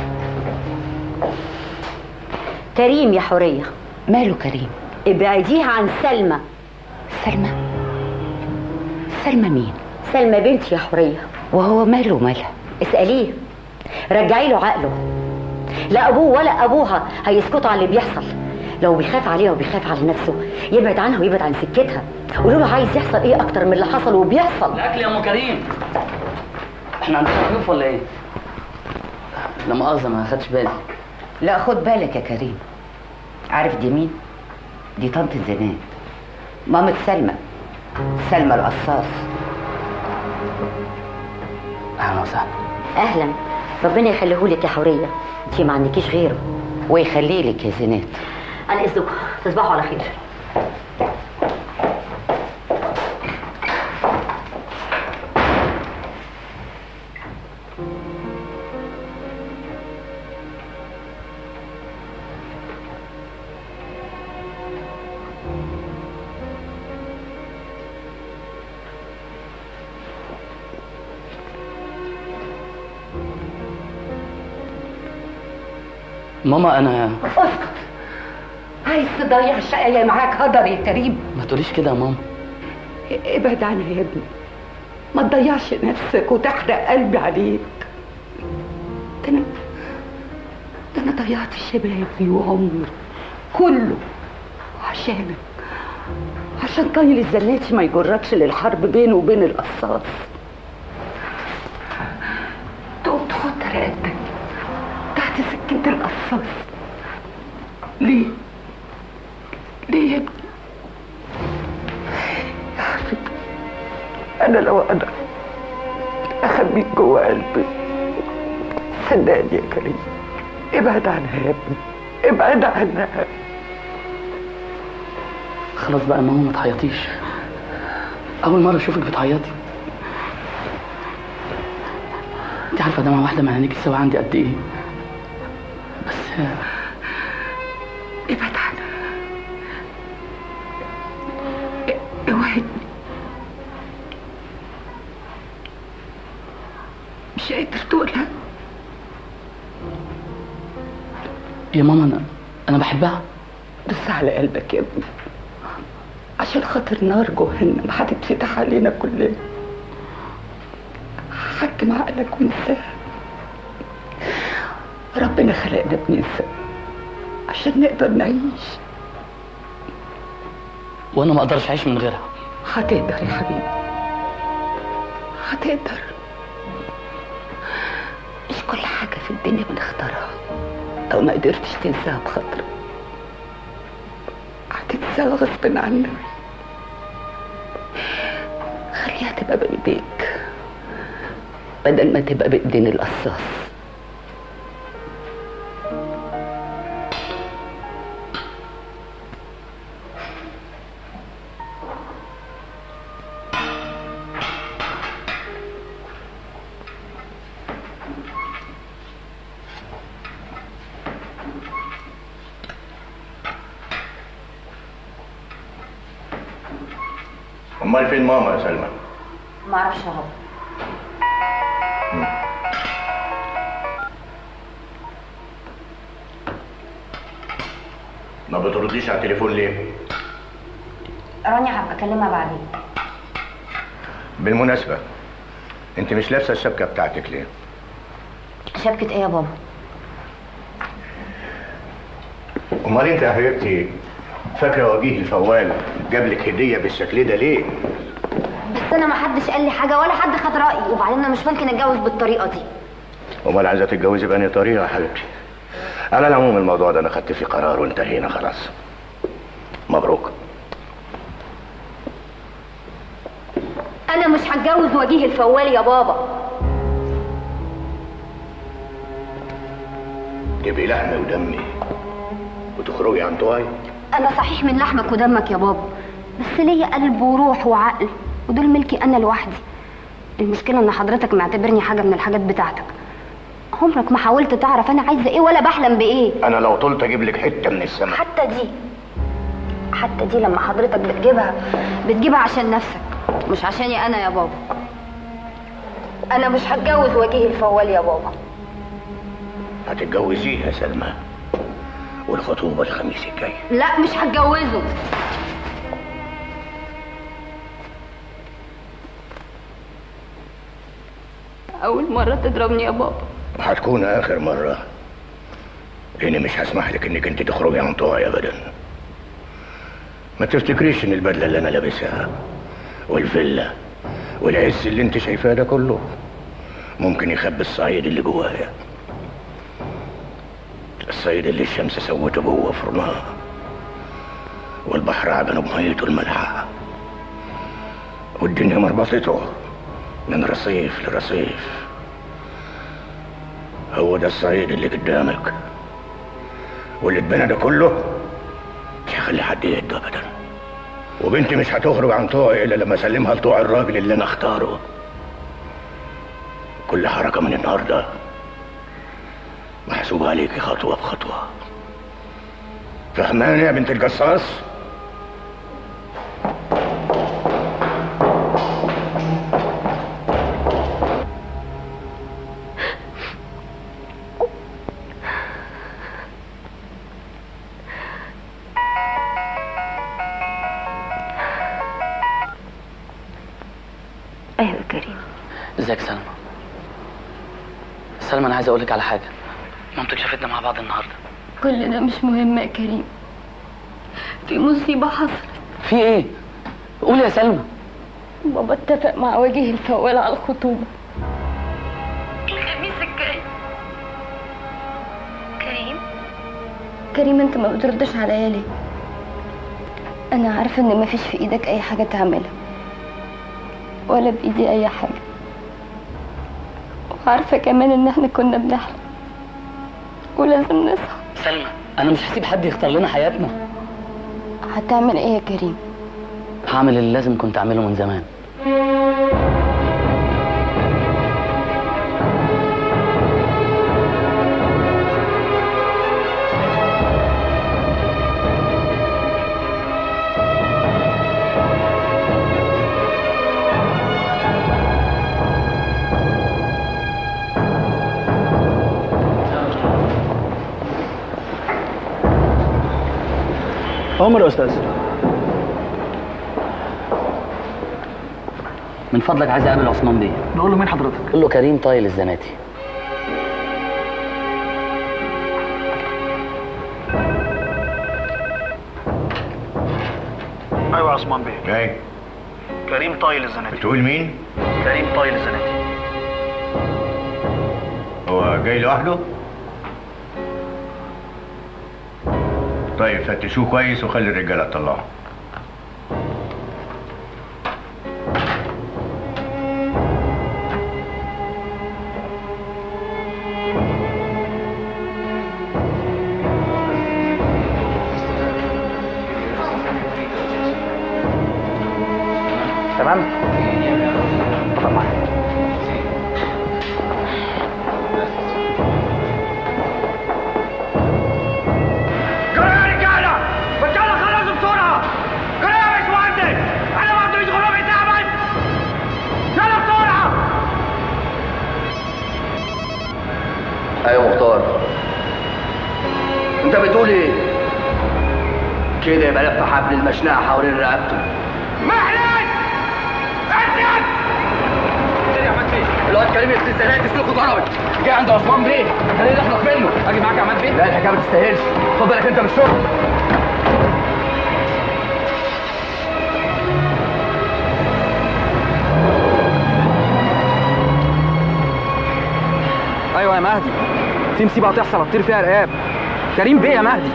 كريم يا حوريه ماله كريم ابعديها عن سلمى سلمى سلمى مين سلمى بنتي يا حوريه وهو ماله ومالها اساليه رجعي له عقله لا ابوه ولا ابوها هيسكتوا على اللي بيحصل لو بيخاف عليها وبيخاف على نفسه يبعد عنها ويبعد عن سكتها قولوا له عايز يحصل ايه اكتر من اللي حصل وبيحصل الاكل يا ام كريم احنا عندنا ضيوف ولا ايه لا مؤاخذه ما خدش بالي لا خد بالك يا كريم عارف دي مين دي طنط زينات مامة سلمى سلمى القصاص اهلا وسهلا اهلا ربنا يخليهولك يا حوريه انتي ما عندكيش غيره ويخلي لك يا زينات عن اذنكم تصبحوا على خير ماما انا اسكت عايز تضيع الشقاية معاك هدر يا كريم ما تقوليش كده يا ماما ابعد عنها يا ابني ما تضيعش نفسك وتحرق قلبي عليك ده انا ده انا ضيعت شبابي وعمري كله عشانك عشان طايل الزناتي ما يجركش للحرب بينه وبين القصاص تقوم تحط رقبتك تحت سكة القصاص ليه؟ ليه يا ابني؟ يا حبيبي أنا لو أقدر أخبيك جوه قلبي صدقني يا كريم ابعد عنها يا ابني ابعد عنها خلاص بقى يا ماما ما تعيطيش اول مره اشوفك بتعيطي انت عارفه دمعه واحده مع عينيك سوا عندي قد ايه بس ابعد عنها اوعدني مش قادر تقولها يا ماما انا انا بحبها بس على قلبك يا ابني عشان خاطر نار جهنم هتتفتح علينا كلنا حكم عقلك وانساها ربنا خلقنا بننسى عشان نقدر نعيش وانا ما اقدرش اعيش من غيرها هتقدر يا حبيبي هتقدر مش كل حاجة في الدنيا بنختارها لو ما قدرتش تنساها بخاطرك هتنساها غصب عنك خليها تبقى بإيديك بدل ما تبقى بإيدين القصاص امال فين ماما يا سلمى ما اعرفش اهو ما بترديش على التليفون ليه رانيا هبقى اكلمها بعدين بالمناسبه انت مش لابسه الشبكه بتاعتك ليه شبكة ايه يا بابا امال انت يا حبيبتي فاكره وجيه الفوال جاب لك هديه بالشكل ده ليه بس انا ما حدش قال لي حاجه ولا حد خد رايي وبعدين انا مش ممكن اتجوز بالطريقه دي امال عايزه تتجوزي بأنهي طريقه يا حبيبتي على العموم الموضوع ده انا خدت فيه قرار وانتهينا خلاص مبروك انا مش هتجوز وجيه الفوال يا بابا تبقي لحمي ودمي وتخرجي عن طوعي انا صحيح من لحمك ودمك يا بابا بس ليا قلب وروح وعقل ودول ملكي انا لوحدي المشكله ان حضرتك معتبرني حاجه من الحاجات بتاعتك عمرك ما حاولت تعرف انا عايزه ايه ولا بحلم بايه انا لو طلت اجيب لك حته من السماء حتى دي حتى دي لما حضرتك بتجيبها بتجيبها عشان نفسك مش عشاني انا يا بابا انا مش هتجوز وجيه الفوال يا بابا هتتجوزيه يا سلمى والخطوبه الخميس الجاي لا مش هتجوزه اول مره تضربني يا بابا هتكون اخر مره لاني مش هسمح لك انك انت تخرجي عن طوعي ابدا ما تفتكريش ان البدله اللي انا لابسها والفيلا والعز اللي انت شايفاه ده كله ممكن يخبي الصعيد اللي جوايا الصعيد اللي الشمس سوته جوه فرناه والبحر عبنه بميته المالحه والدنيا مربطته من رصيف لرصيف هو ده الصعيد اللي قدامك واللي اتبنى ده كله مش هيخلي حد يهده ابدا وبنتي مش هتخرج عن طوعي الا لما اسلمها لطوع الراجل اللي انا اختاره كل حركه من النهارده محسوبه عليكي خطوه بخطوه فهماني يا بنت القصاص ايوه يا كريم ازيك سلمى سلمى انا عايز اقول لك على حاجه مامتك شافتنا مع بعض النهارده كل ده مش مهم يا كريم في مصيبة حصلت في ايه قولي يا سلمى بابا اتفق مع وجيه الفوال على الخطوبة الخميس الجاي كريم كريم انت ما بتردش عليا ليه انا عارفة ان مفيش في ايدك اي حاجة تعملها ولا بايدي اي حاجة وعارفة كمان ان احنا كنا بنحلم ولازم نصحى سلمى انا مش هسيب حد يختار لنا حياتنا هتعمل ايه يا كريم هعمل اللي لازم كنت اعمله من زمان عمر يا استاذ من فضلك عايز اقابل عثمان بيه نقول له مين حضرتك قول له كريم طايل الزناتي ايوه يا عثمان بيه جاي كريم طايل الزناتي بتقول مين كريم طايل الزناتي هو جاي لوحده طيب فتشوه كويس وخلي الرجاله تطلعه تمام اتفق معاك جرى يا رجاله رجاله خلصوا بسرعه جرى يا باشمهندس انا ما عنديش غير ربع ساعه بس يلا بسرعه ايوه مختار انت بتقول ايه كده يبقى لف حبل المشنقه حوالين رقبته محلت اسيد الواد كريم ابن الزناتي سلوكه ضربت جاي عند عثمان بيه خلينا نخلص منه اجي معاك يا عماد بيه لا الحكايه ما تستاهلش خد بالك انت من الشغل ايوه يا مهدي في مصيبه هتحصل هتطير فيها رقاب كريم بيه يا مهدي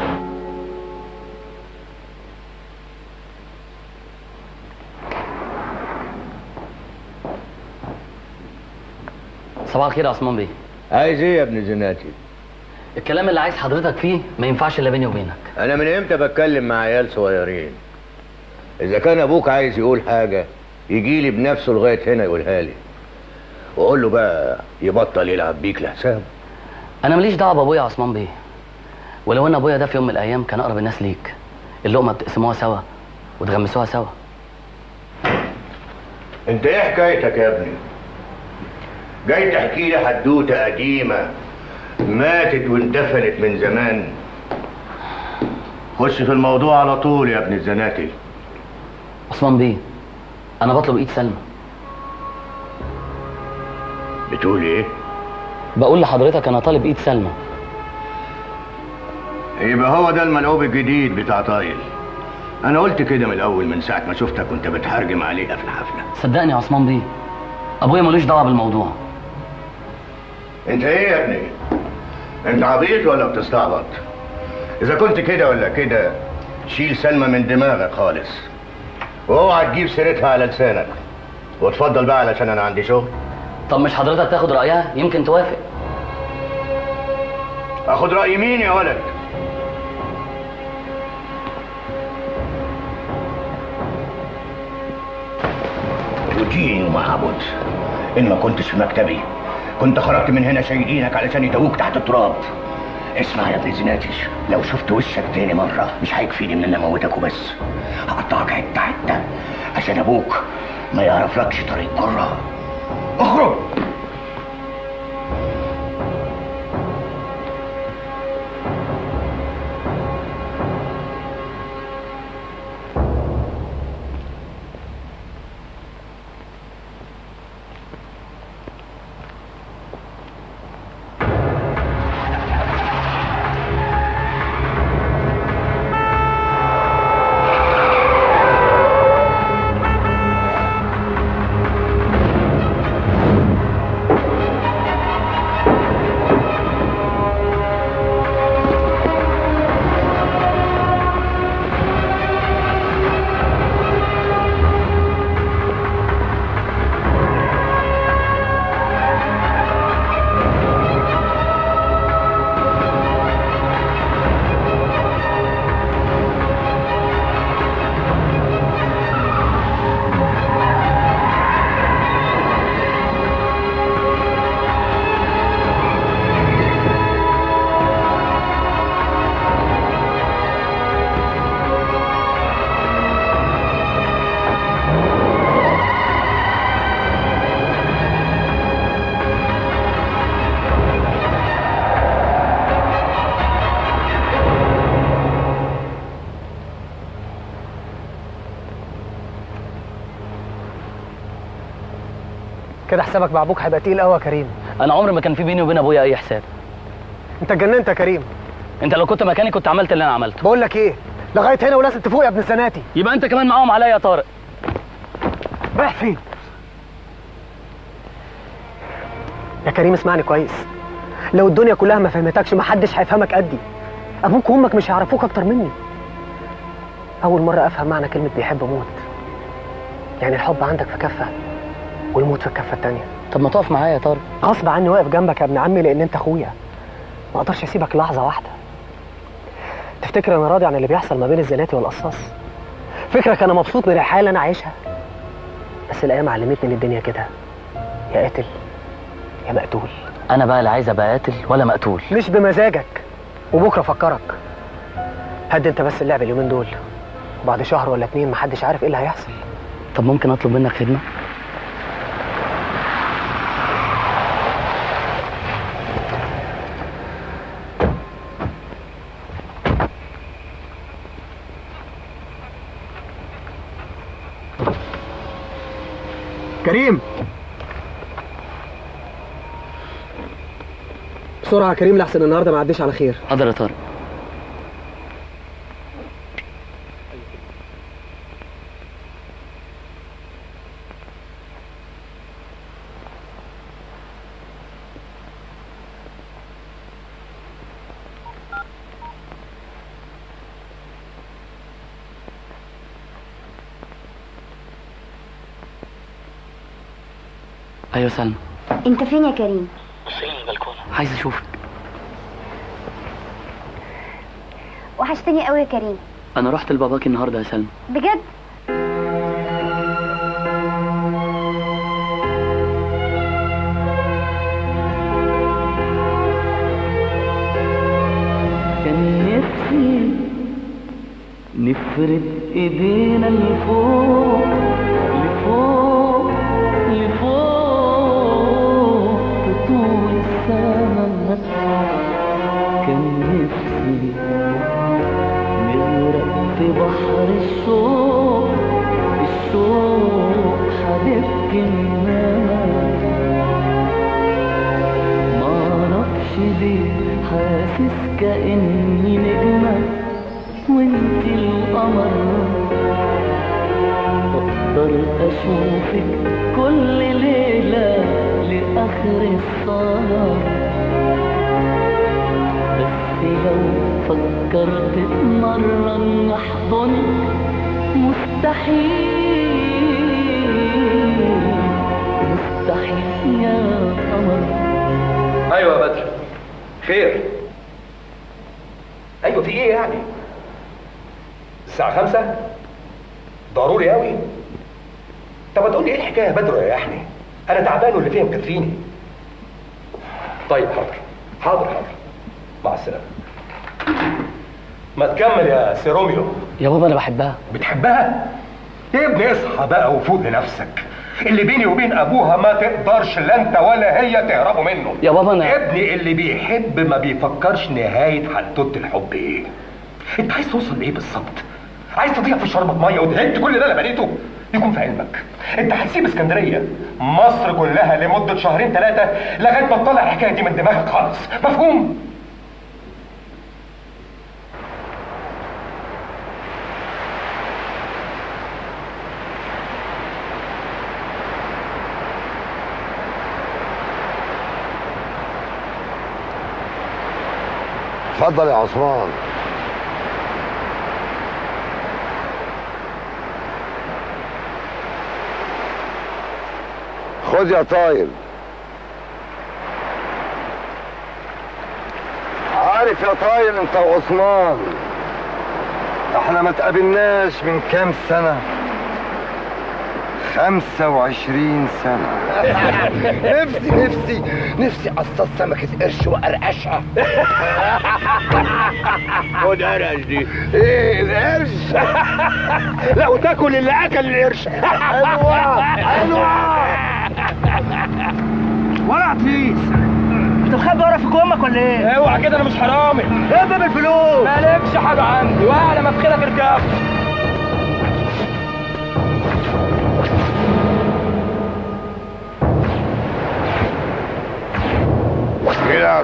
صباح الخير يا عثمان بيه عايز ايه يا ابن زناتي الكلام اللي عايز حضرتك فيه ما ينفعش الا بيني وبينك انا من امتى بتكلم مع عيال صغيرين اذا كان ابوك عايز يقول حاجه يجي لي بنفسه لغايه هنا يقولها لي واقول له بقى يبطل يلعب بيك لحسابه انا ماليش دعوه بابويا يا عثمان بيه ولو ان ابويا ده في يوم من الايام كان اقرب الناس ليك اللقمه بتقسموها سوا وتغمسوها سوا انت ايه حكايتك يا ابني جاي تحكي لي حدوته قديمه ماتت واندفنت من زمان خش في الموضوع على طول يا ابن الزناتي عثمان بيه انا بطلب ايد سلمى بتقول ايه بقول لحضرتك انا طالب ايد سلمى يبقى هو ده الملعوب الجديد بتاع طايل انا قلت كده من الاول من ساعه ما شفتك وانت بتحرجم عليها في الحفله صدقني يا عثمان بيه ابويا ملوش دعوه بالموضوع انت ايه يا ابني انت عبيط ولا بتستعبط اذا كنت كده ولا كده شيل سلمى من دماغك خالص واوعى تجيب سيرتها على لسانك واتفضل بقى علشان انا عندي شغل طب مش حضرتك تاخد رايها يمكن توافق اخد راي مين يا ولد روتين ومعبد ان ما كنتش في مكتبي كنت خرجت من هنا شايلينك علشان يدووك تحت التراب اسمع يا ابن زناتي لو شفت وشك تاني مرة مش هيكفيني من ان اموتك وبس هقطعك حتة حتة عشان ابوك ما يعرفلكش طريق بره اخرج كده حسابك مع ابوك هيبقى تقيل قوي يا كريم انا عمري ما كان في بيني وبين ابويا اي حساب انت اتجننت يا كريم انت لو كنت مكاني كنت عملت اللي انا عملته بقول لك ايه لغايه هنا ولازم تفوق يا ابن الزناتي يبقى انت كمان معاهم عليا يا طارق رايح فين يا كريم اسمعني كويس لو الدنيا كلها ما فهمتكش محدش هيفهمك قدي ابوك وامك مش هيعرفوك اكتر مني اول مره افهم معنى كلمه بيحب موت يعني الحب عندك في كفه والموت في الكفه التانيه طب ما تقف معايا يا طارق غصب عني واقف جنبك يا ابن عمي لان انت اخويا ما اقدرش اسيبك لحظه واحده تفتكر انا راضي عن اللي بيحصل ما بين الزناتي والقصاص فكرك انا مبسوط من الحياه اللي انا عايشها بس الايام علمتني ان الدنيا كده يا قاتل يا مقتول انا بقى لا عايز ابقى قاتل ولا مقتول مش بمزاجك وبكره فكرك هد انت بس اللعب اليومين دول وبعد شهر ولا اتنين محدش عارف ايه اللي هيحصل طب ممكن اطلب منك خدمه كريم بسرعه يا كريم لحسن النهارده ما عديش على خير حاضر يا طارق ايوه سلمى انت فين يا كريم بصي من البلكونه عايز اشوفك وحشتني قوي يا كريم انا رحت لباباكي النهارده يا سلمى بجد كان نفسي نفرد ايدينا لفوق لفوق لفوق طول السما كان نفسي نغرق في بحر الشوق الشوق حبيبتي الناس معرفش ليه حاسس كأني نجمة وانت القمر اقدر اشوفك كل ليلة لاخر السهر بس لو فكرت مرة ان احضنك مستحيل مستحيل يا قمر ايوه يا بدر خير ايوه في ايه يعني الساعة خمسة ضروري قوي طب ما تقول لي ايه الحكاية يا بدر يا يحني انا تعبان واللي فيها مكفيني طيب حاضر حاضر حاضر مع السلامة ما تكمل يا سيروميو يا بابا انا بحبها بتحبها يا ابني اصحى بقى وفوق لنفسك اللي بيني وبين ابوها ما تقدرش لا انت ولا هي تهربوا منه يا بابا أنا- ابني اللي بيحب ما بيفكرش نهايه حدوته الحب ايه انت عايز توصل لايه بالظبط عايز تضيع في شربة ميه وتهد كل ده اللي بنيته يكون في علمك انت هتسيب اسكندريه مصر كلها لمده شهرين ثلاثه لغايه ما تطلع الحكايه دي من دماغك خالص مفهوم اتفضل يا عثمان خد يا طاير عارف يا طاير انت وعثمان احنا ما تقابلناش من كام سنة خمسة وعشرين سنة نفسي نفسي نفسي اصطاد سمكة قرش وارقشها خد قرش دي ايه القرش لا وتاكل اللي اكل القرش حلوة حلوة ولا عطيس انت مخبي ورا في كومك ولا ايه؟ اوعى كده انا مش حرامي ايه بالفلوس مالكش حاجة عندي وعلى ما في خيرك اركب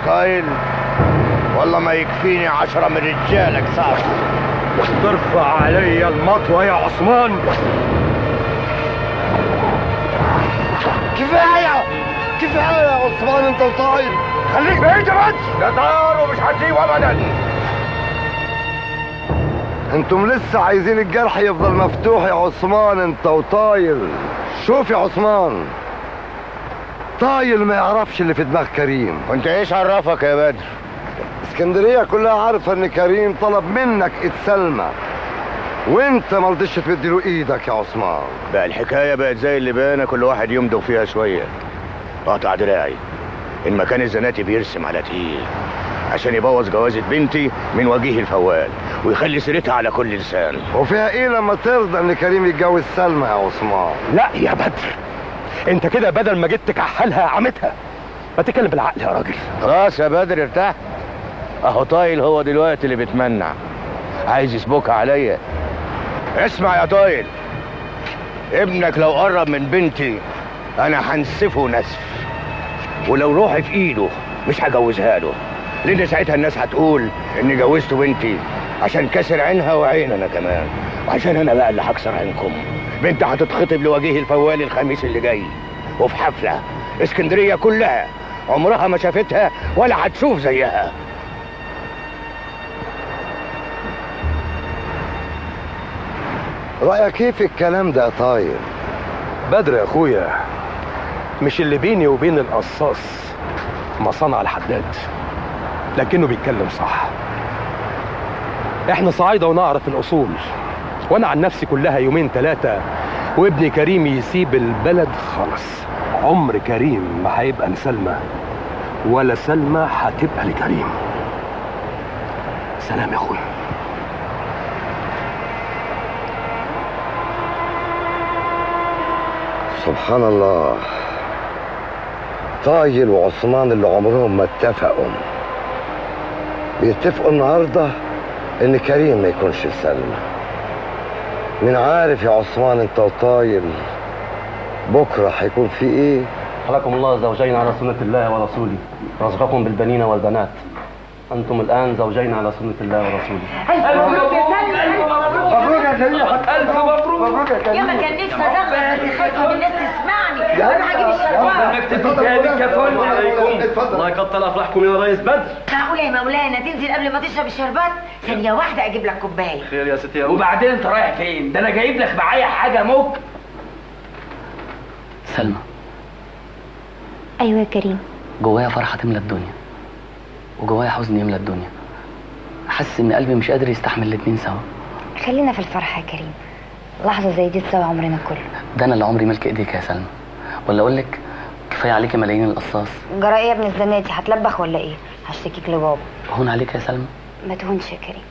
طايل والله ما يكفيني عشرة من رجالك صعب ترفع علي المطوة يا عثمان كفاية كفاية يا عثمان انت وطاير خليك بعيد يا بس ده طار ومش هسيبه ابدا انتم لسه عايزين الجرح يفضل مفتوح يا عثمان انت وطايل شوف يا عثمان طايل ما يعرفش اللي في دماغ كريم وانت ايش عرفك يا بدر اسكندريه كلها عارفه ان كريم طلب منك ايد سلمى وانت ما رضيتش تمديله ايدك يا عثمان بقى الحكايه بقت زي اللي بانا كل واحد يمضغ فيها شويه قطع دراعي ان مكان الزناتي بيرسم على تقيل عشان يبوظ جوازة بنتي من وجيه الفوال ويخلي سيرتها على كل لسان وفيها ايه لما ترضى ان كريم يتجوز سلمى يا عثمان لا يا بدر انت كده بدل ما جيت تكحلها عمتها ما تتكلم بالعقل يا راجل خلاص يا بدر ارتحت اهو طايل هو دلوقتي اللي بتمنع عايز يسبكها عليا اسمع يا طايل ابنك لو قرب من بنتي انا هنسفه نسف ولو روحي في ايده مش هجوزها له لان ساعتها الناس هتقول اني جوزت بنتي عشان كسر عينها وعين انا كمان وعشان انا بقى اللي هكسر عينكم بنت هتتخطب لوجيه الفوال الخميس اللي جاي وفي حفله اسكندريه كلها عمرها ما شافتها ولا هتشوف زيها رايك ايه في الكلام ده يا طاير بدر يا اخويا مش اللي بيني وبين القصاص مصانع الحداد لكنه بيتكلم صح احنا صعايده ونعرف الاصول وانا عن نفسي كلها يومين ثلاثه وابني كريم يسيب البلد خالص عمر كريم ما هيبقى لسلمى ولا سلمى هتبقى لكريم سلام يا اخويا سبحان الله طايل وعثمان اللي عمرهم ما اتفقوا بيتفقوا النهارده ان كريم ما يكونش لسلمى مين عارف يا عثمان انت وطايل بكره هيكون في ايه خلقكم الله زوجين على سنة الله ورسوله رزقكم بالبنين والبنات أنتم الآن زوجين على سنة الله ورسوله مبروك يا كريم ألف مبروك مبروك يا يا ما كان نفسي ازغرط بس خايفه من الناس تسمعني انا هجيب الشربات المكتب كامل كفل عليكم الله يكتر افراحكم يا ريس بدر معقول يا مولانا تنزل قبل ما تشرب الشربات ثانيه واحده اجيب لك كوبايه خير يا ستي وبعدين انت رايح فين ده انا جايب لك معايا حاجه موك سلمى ايوه يا كريم جوايا فرحة تملى الدنيا وجوايا حزن يملى الدنيا حاسس ان قلبي مش قادر يستحمل الاتنين سوا خلينا في الفرحه يا كريم لحظه زي دي تساوي عمرنا كله ده انا اللي عمري ملك ايديك يا سلمى ولا اقول لك كفايه عليكي ملايين القصاص جرى ايه يا ابن الزناتي هتلبخ ولا ايه هشتكيك لبابا هون عليك يا سلمى ما تهونش يا كريم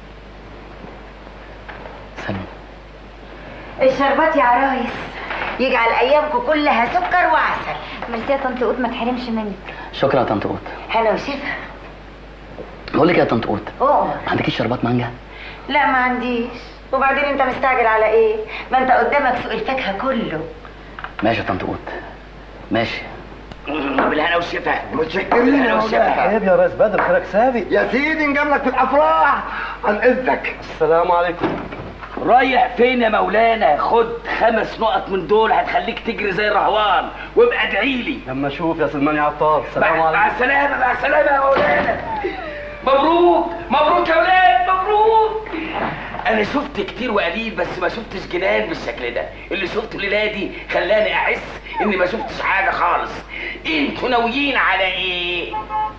سلمى الشربات يا عرايس يجعل ايامكم كلها سكر وعسل ميرسي يا طنط قوت ما تحرمش منك شكرا يا طنط قوت هلا وشفا بقول لك يا طنط قوت اوه ما عندكيش شربات مانجا لا ما عنديش وبعدين انت مستعجل على ايه ما انت قدامك سوق الفاكهه كله ماشي يا طنط قوت ماشي بالهنا والشفا متشكرين بالهنا والشفا عيب يا ريس بدر خيرك سابق يا سيدي نجيب لك في الافراح عن اذنك السلام عليكم رايح فين يا مولانا خد خمس نقط من دول هتخليك تجري زي الرهوان وابقى ادعي لي لما اشوف يا سلمان يا عطار السلام مع, عليكم مع السلامه مع السلامه يا مولانا مبروك مبروك يا ولاد مبروك انا شفت كتير وقليل بس ما شفتش جنان بالشكل ده اللي شفته الليله دي خلاني احس اني ما شفتش حاجه خالص انتوا ناويين على ايه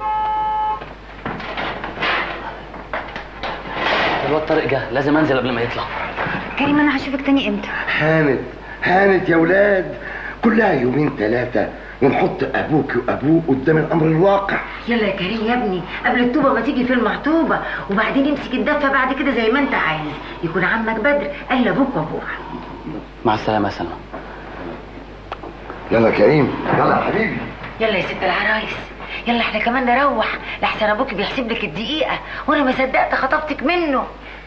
الواد طارق جه لازم انزل قبل ما يطلع كريم انا هشوفك تاني امتى هانت هانت يا ولاد كلها يومين ثلاثة ونحط أبوك وأبوه قدام الأمر الواقع يلا يا كريم يا ابني قبل الطوبه ما تيجي في المحطوبه وبعدين امسك الدفه بعد كده زي ما انت عايز يكون عمك بدر قال ابوك وابوك مع السلامه يا سلمى يلا كريم يلا يا حبيبي يلا يا ست العرايس يلا احنا كمان نروح لحسن ابوك بيحسب لك الدقيقه وانا ما صدقت خطفتك منه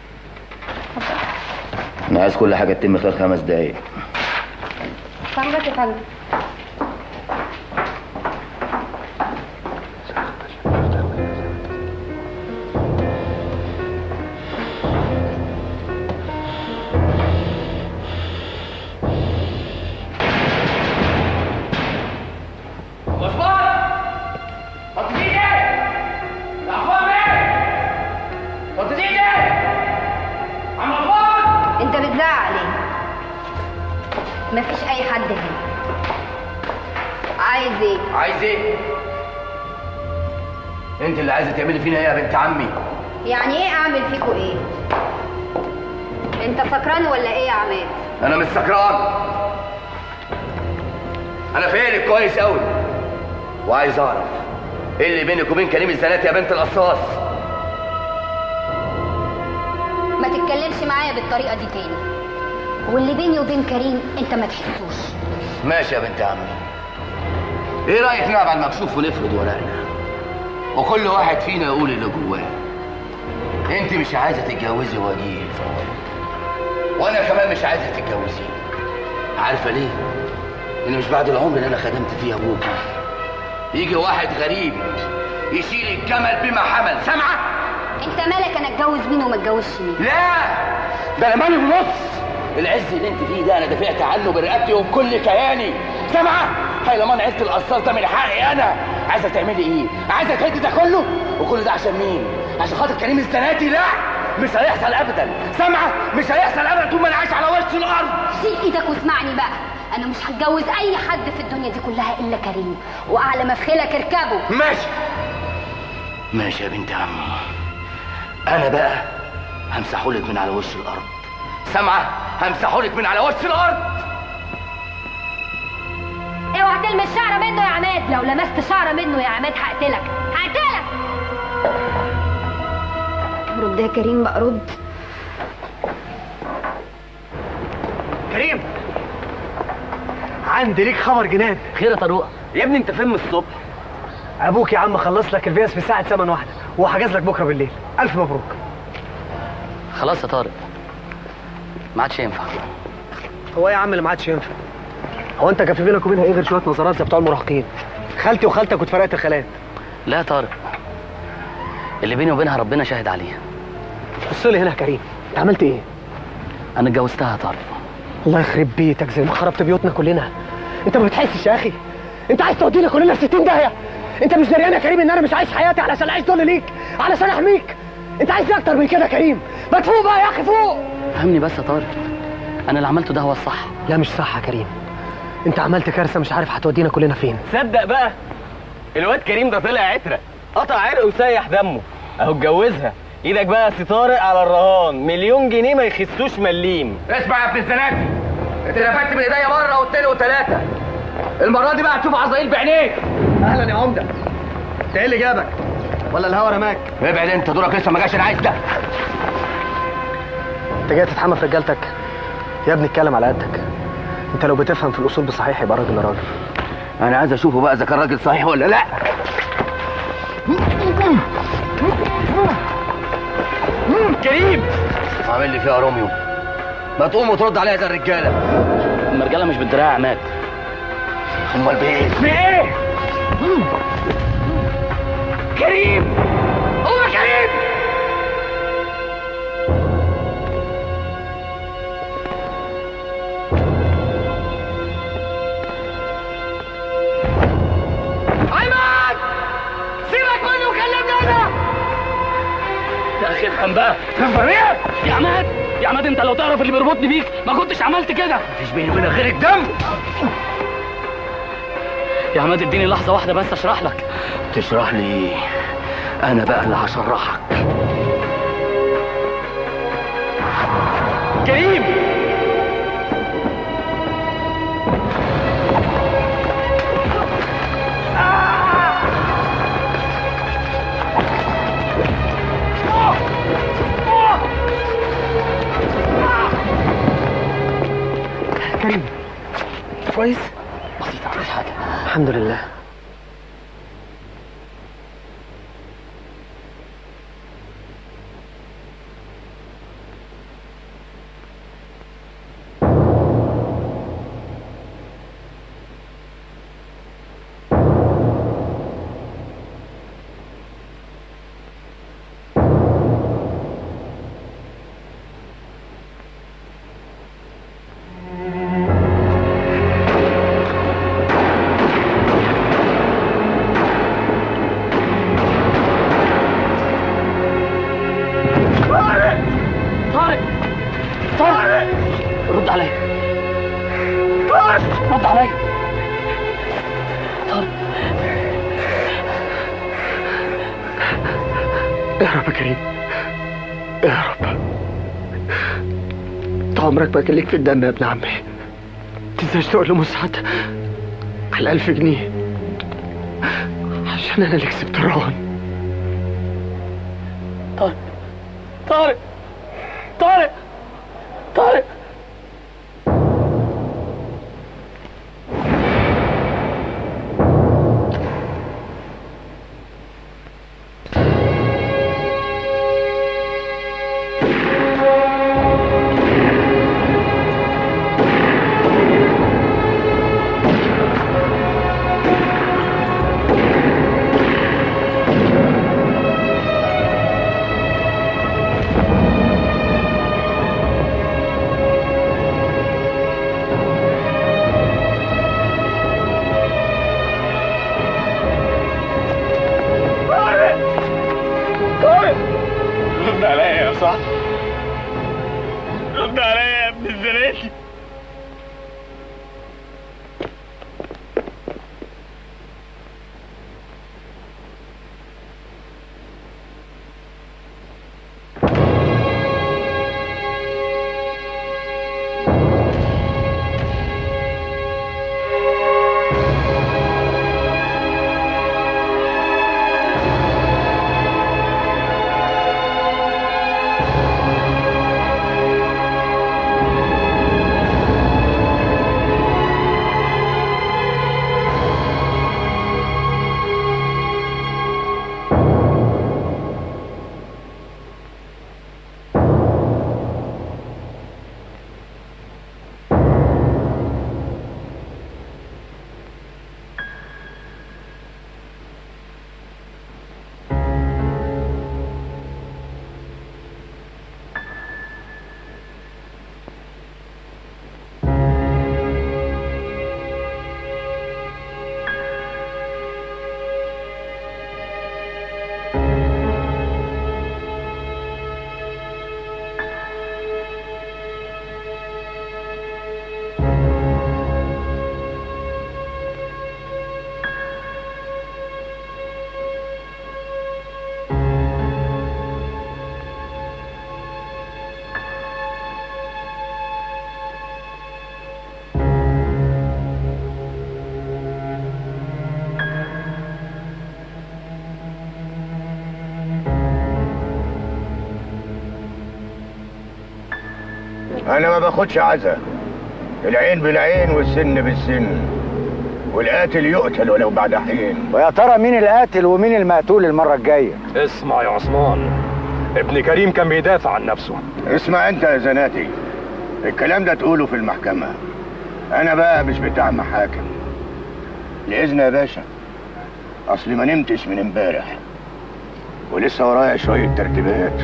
انا عايز كل حاجه تتم خلال خمس دقايق سامبك يا فندم ايه عايز ايه انت اللي عايزه تعملي فينا ايه يا بنت عمي يعني ايه اعمل فيكوا ايه انت سكران ولا ايه يا عماد انا مش سكران انا فاهمك كويس قوي وعايز اعرف ايه اللي بينك وبين كريم الزناتي يا بنت القصاص ما تتكلمش معايا بالطريقه دي تاني واللي بيني وبين كريم انت ما تحسوش ماشي يا بنت عمي ايه رايك نلعب على المكشوف ونفرض ورقنا وكل واحد فينا يقول اللي جواه انت مش عايزه تتجوزي وجيه الفوائد وانا كمان مش عايزه تتجوزي عارفه ليه ان مش بعد العمر اللي انا خدمت فيه ابوك يجي واحد غريب يشيل الجمل بما حمل سامعه انت مالك انا اتجوز مين وما اتجوزش مين لا ده انا مالي ونص العز اللي انت فيه ده انا دافعت عنه برقبتي وبكل كياني سامعه هيلمان عيله القصاص ده من حقي انا عايزه تعملي ايه عايزه تهدي ده كله وكل ده عشان مين عشان خاطر كريم الزناتي لا مش هيحصل ابدا سامعه مش هيحصل ابدا طول ما انا عايش على وش الارض شيل ايدك واسمعني بقى انا مش هتجوز اي حد في الدنيا دي كلها الا كريم واعلى ما في خيلك اركبه ماشي ماشي يا بنت عمي انا بقى همسحهولك من على وش الارض سامعه همسحهولك من على وش الارض اوعى تلمس شعره منه يا عماد لو لمست شعره منه يا عماد هقتلك هقتلك رد يا كريم بقى رد كريم عندي ليك خبر جنان خير يا طارق يا ابني انت فين من الصبح ابوك يا عم خلص لك الفيز في ساعه ثمن واحده وحجز لك بكره بالليل الف مبروك خلاص يا طارق ما عادش ينفع هو إيه يا عم اللي ما عادش ينفع هو انت كان في بينك وبينها ايه غير شويه نظرات زي بتوع المراهقين خالتي وخالتك واتفرقت الخالات لا يا طارق اللي بيني وبينها ربنا شاهد عليه بص لي هنا يا كريم انت عملت ايه انا اتجوزتها يا طارق الله يخرب بيتك زي ما خربت بيوتنا كلنا انت ما بتحسش يا اخي انت عايز تودينا كلنا في 60 داهيه انت مش دريان يا كريم ان انا مش عايش حياتي علشان اعيش دول ليك علشان احميك انت عايز إيه اكتر من كده يا كريم ما تفوق بقى يا اخي فوق فهمني بس يا طارق انا اللي عملته ده هو الصح لا مش صح يا كريم انت عملت كارثه مش عارف هتودينا كلنا فين تصدق بقى الواد كريم ده طلع عترة قطع عرق وسيح دمه اهو اتجوزها ايدك بقى يا سي طارق على الرهان مليون جنيه ما يخسوش مليم اسمع يا ابن الزناتي انت لفت من ايديا مره والتاني وثلاثه المره دي بقى هتشوف عزرائيل بعينيك اهلا يا عمده انت ايه اللي جابك ولا الهوا رماك ابعد انت دورك لسه ما جاش انا عايز ده انت جاي تتحمى في رجالتك يا ابني اتكلم على قدك انت لو بتفهم في الاصول بصحيح يبقى راجل راجل انا عايز اشوفه بقى اذا كان راجل صحيح ولا لا كريم عامل لي فيها روميو ما تقوم وترد عليها زي الرجاله المرجله مش بالدراع يا عماد امال بايه بايه كريم قوم يا كريم ايمن سيبك مني وكلمني انا يا اخي افهم بقى تفهم ايه يا عماد يا عماد انت لو تعرف اللي بيربطني بيك ما كنتش عملت كده مفيش بيني وبينك غير الدم يا عماد اديني لحظه واحده بس اشرح لك تشرح لي ايه انا بقى اللي هشرحك كريم كريم كويس بسيطه مفيش حاجه الحمد لله اهرب يا كريم اهرب انت عمرك ما كان ليك في الدم يا ابن عمي تنساش تقول لمسعد على ألف جنيه عشان أنا اللي كسبت الرهن طارق طارق طارق طارق طارق طارق رد عليا يا صاحبي رد عليا يا ابن الزناتي انا ما باخدش عزا العين بالعين والسن بالسن والقاتل يقتل ولو بعد حين ويا ترى مين القاتل ومين المقتول المرة الجاية اسمع يا عثمان ابن كريم كان بيدافع عن نفسه اسمع انت يا زناتي الكلام ده تقوله في المحكمة انا بقى مش بتاع محاكم لإذن يا باشا اصلي ما نمتش من امبارح ولسه ورايا شوية ترتيبات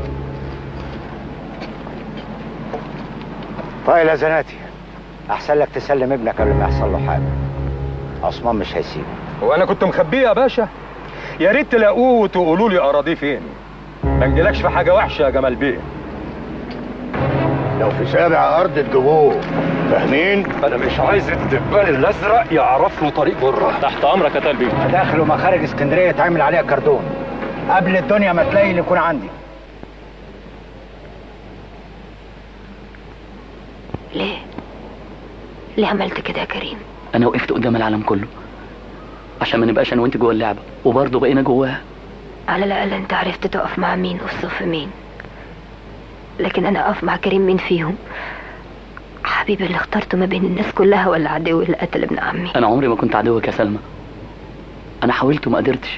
طيب يا زناتي احسن لك تسلم ابنك قبل ما يحصل له حاجة عثمان مش هيسيبه وانا كنت مخبيه يا باشا يا ريت تلاقوه وتقولوا لي اراضيه فين ما نجيلكش في حاجه وحشه يا جمال بيه لو في سابع ارض تجيبوه فاهمين انا مش عايز الدبان الازرق يعرف له طريق بره تحت امرك يا تلبي داخل ومخارج اسكندريه يتعمل عليها كردون قبل الدنيا ما تلاقي اللي يكون عندي ليه ليه عملت كده يا كريم انا وقفت قدام العالم كله عشان ما نبقاش انا وانت جوه اللعبه وبرضه بقينا جواها على الاقل انت عرفت تقف مع مين والصف مين لكن انا اقف مع كريم مين فيهم حبيبي اللي اخترته ما بين الناس كلها ولا عدوي اللي قتل ابن عمي انا عمري ما كنت عدوك يا سلمى انا حاولت وما قدرتش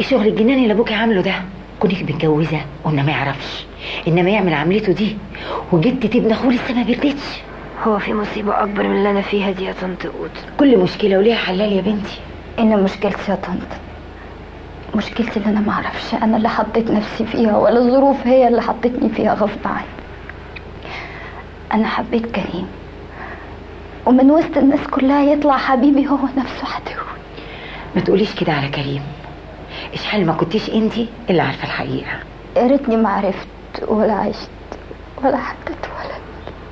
الشغل الجناني اللي ابوكي عامله ده كونك متجوزه قلنا ما يعرفش انما يعمل عملته دي وجبت تبني اخوه لسه ما بردتش هو في مصيبة أكبر من اللي أنا فيها دي يا طنط قوت كل مشكله وليها حلال يا بنتي ان مشكلتي يا طنط مشكلتي اللي انا ما اعرفش انا اللي حطيت نفسي فيها ولا الظروف هي اللي حطتني فيها غصب عني انا حبيت كريم ومن وسط الناس كلها يطلع حبيبي هو نفسه عدو ما تقوليش كده على كريم اشحال ما كنتيش انتي اللي عارفه الحقيقه يا ريتني ما عرفت ولا عشت ولا حتى اتولدت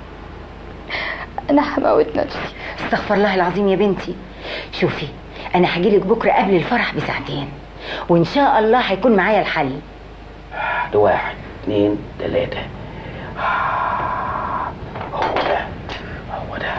انا هموت نفسي استغفر الله العظيم يا بنتي شوفي انا هجيلك بكره قبل الفرح بساعتين وان شاء الله هيكون معايا الحل ده واحد اتنين تلاتة هو ده هو ده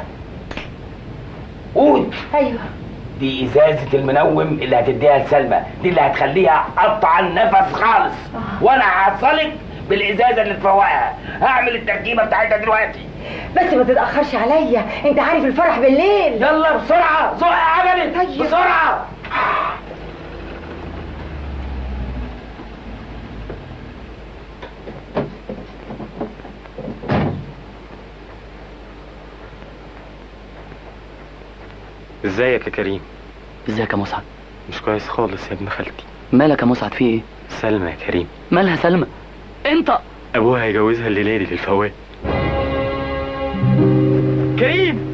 قول ايوه دي ازازة المنوم اللي هتديها لسلمى دي اللي هتخليها قطع النفس خالص وانا هحصلك بالازازة اللي تفوقها هعمل التركيبة بتاعتها دلوقتي بس ما تتاخرش عليا انت عارف الفرح بالليل يلا بسرعة زق عجلة بسرعة ازيك يا كريم ازيك يا مسعد مش كويس خالص يا ابن خالتي مالك يا مسعد في ايه سلمى يا كريم مالها سلمى انت ابوها هيجوزها الليله دي للفوات كريم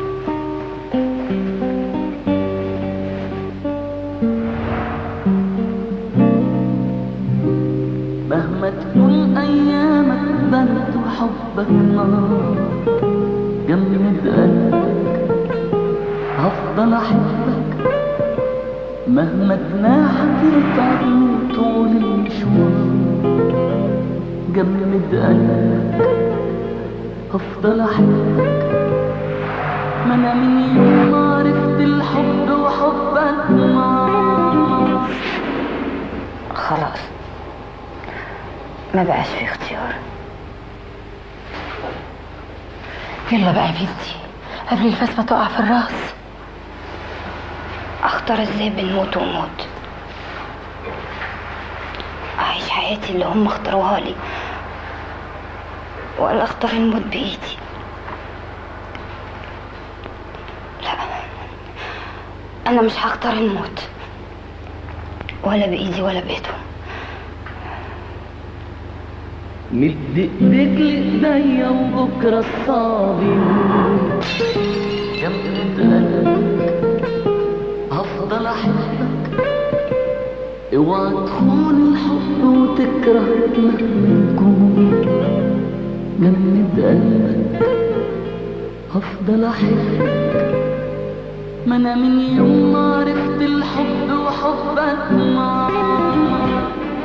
مهما تكون ايامك برد وحبك نار جمد قلبك هفضل احبك مهما جناحك يتعب من طول المشوار جمد قلبك هفضل احبك ما انا من يوم ما عرفت الحب وحبك نار خلاص ما بقاش في اختيار يلا بقى يا بنتي قبل الفاس ما تقع في الراس اختار ازاي بين موت وموت اعيش حياتي اللي هم اختاروها لي ولا اختار الموت بايدي لا انا مش هختار الموت ولا بايدي ولا بايدهم مد ايديك لايديا وبكره الصعب يموت جمد قلبك هفضل احبك اوعى تخون الحب وتكره مهما تكون جمد قلبك هفضل احبك ما انا من يوم ما عرفت الحب وحبك نار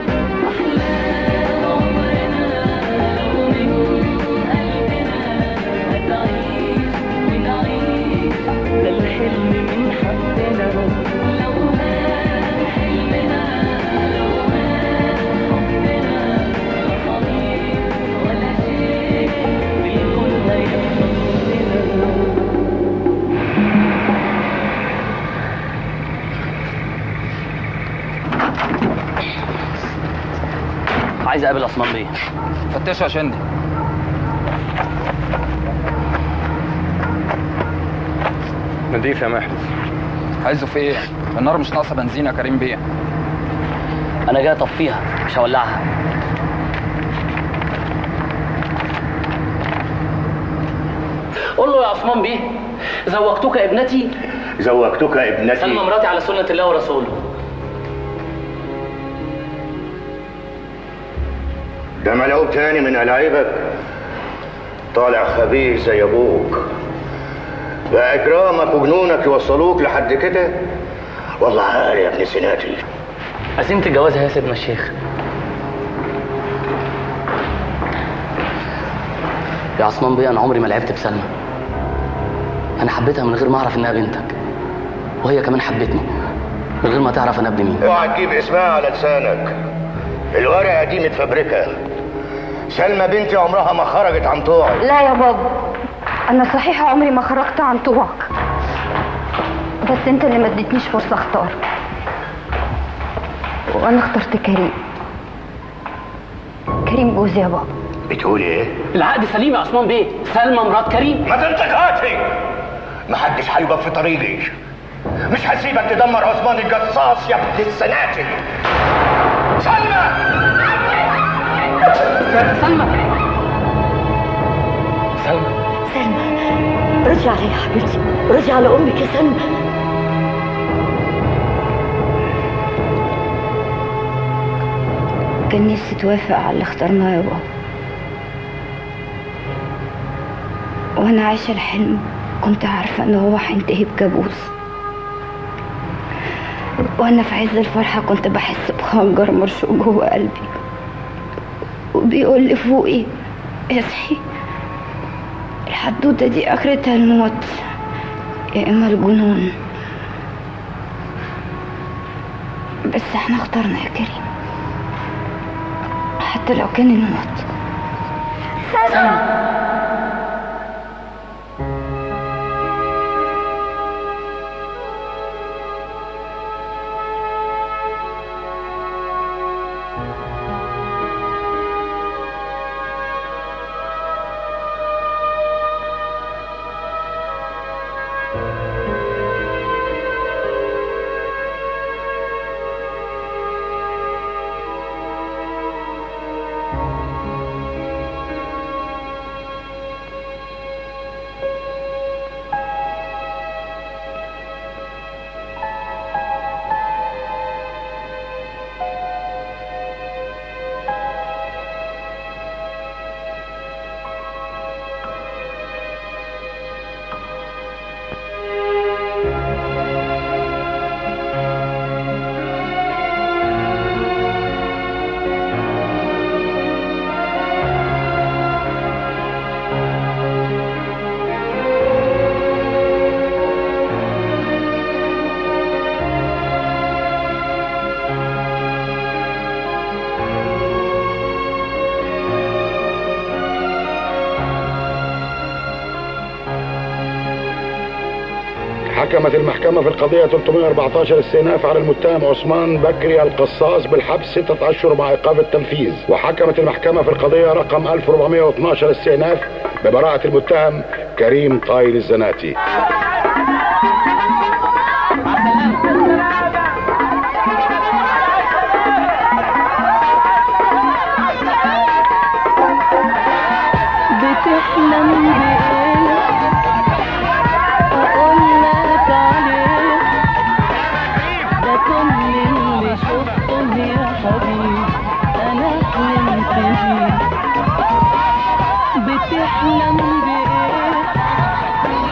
ده الحلم من حقنا لو مات حلمنا لو مات حبنا لا صديق ولا شيء بالكل هيحبنا عايز اقابل عثمان بيه فتشوا يا شندي نضيف يا محرز عايزه في ايه؟ النار مش ناقصه بنزين يا كريم بيه انا جاي اطفيها مش هولعها قول له يا عثمان بيه زوجتك ابنتي زوجتك ابنتي سلمى مراتي على سنة الله ورسوله ده ملعوب تاني من ألعابك طالع خبيث زي أبوك بقى إجرامك وجنونك يوصلوك لحد كده والله عارف يا ابن سناتي قسيمة الجواز يا سيدنا الشيخ يا عثمان بيه انا عمري ما لعبت بسلمى انا حبيتها من غير ما اعرف انها بنتك وهي كمان حبتني من غير ما تعرف انا ابن مين اوعى تجيب اسمها على لسانك الورقة دي متفبركة سلمى بنتي عمرها ما خرجت عن طوعي لا يا بابا انا صحيح عمري ما خرجت عن طوعك بس انت اللي ما اديتنيش فرصه اختار وانا اخترت كريم كريم جوزي يا بابا بتقولي ايه؟ العقد سليم يا عثمان بيه سلمى مرات كريم ما تنطقاتي محدش هيقف في طريقي مش هسيبك تدمر عثمان الجصاص يا ابن السناتي سلمى سلمى سلمى سلمى ردي علي يا حبيبتي ردي على امك يا سلمى كان نفسي توافق على اللي اخترناه يا بابا وانا عايشه الحلم كنت عارفه ان هو هينتهي بكابوس وانا في عز الفرحه كنت بحس بخنجر مرشوق جوه قلبي وبيقول لي فوقي اصحي الحدوته دي اخرتها الموت يا اما الجنون بس احنا اخترنا يا كريم حتى لو كان الموت حكمت المحكمة في القضية 314 استئناف على المتهم عثمان بكري القصاص بالحبس ستة أشهر مع إيقاف التنفيذ وحكمت المحكمة في القضية رقم 1412 استئناف ببراءة المتهم كريم طايل الزناتي بتحلم بإيه أقول لك عليه ده كل اللي شفته يا حبيبي أنا حلمت بيه بتحلم بإيه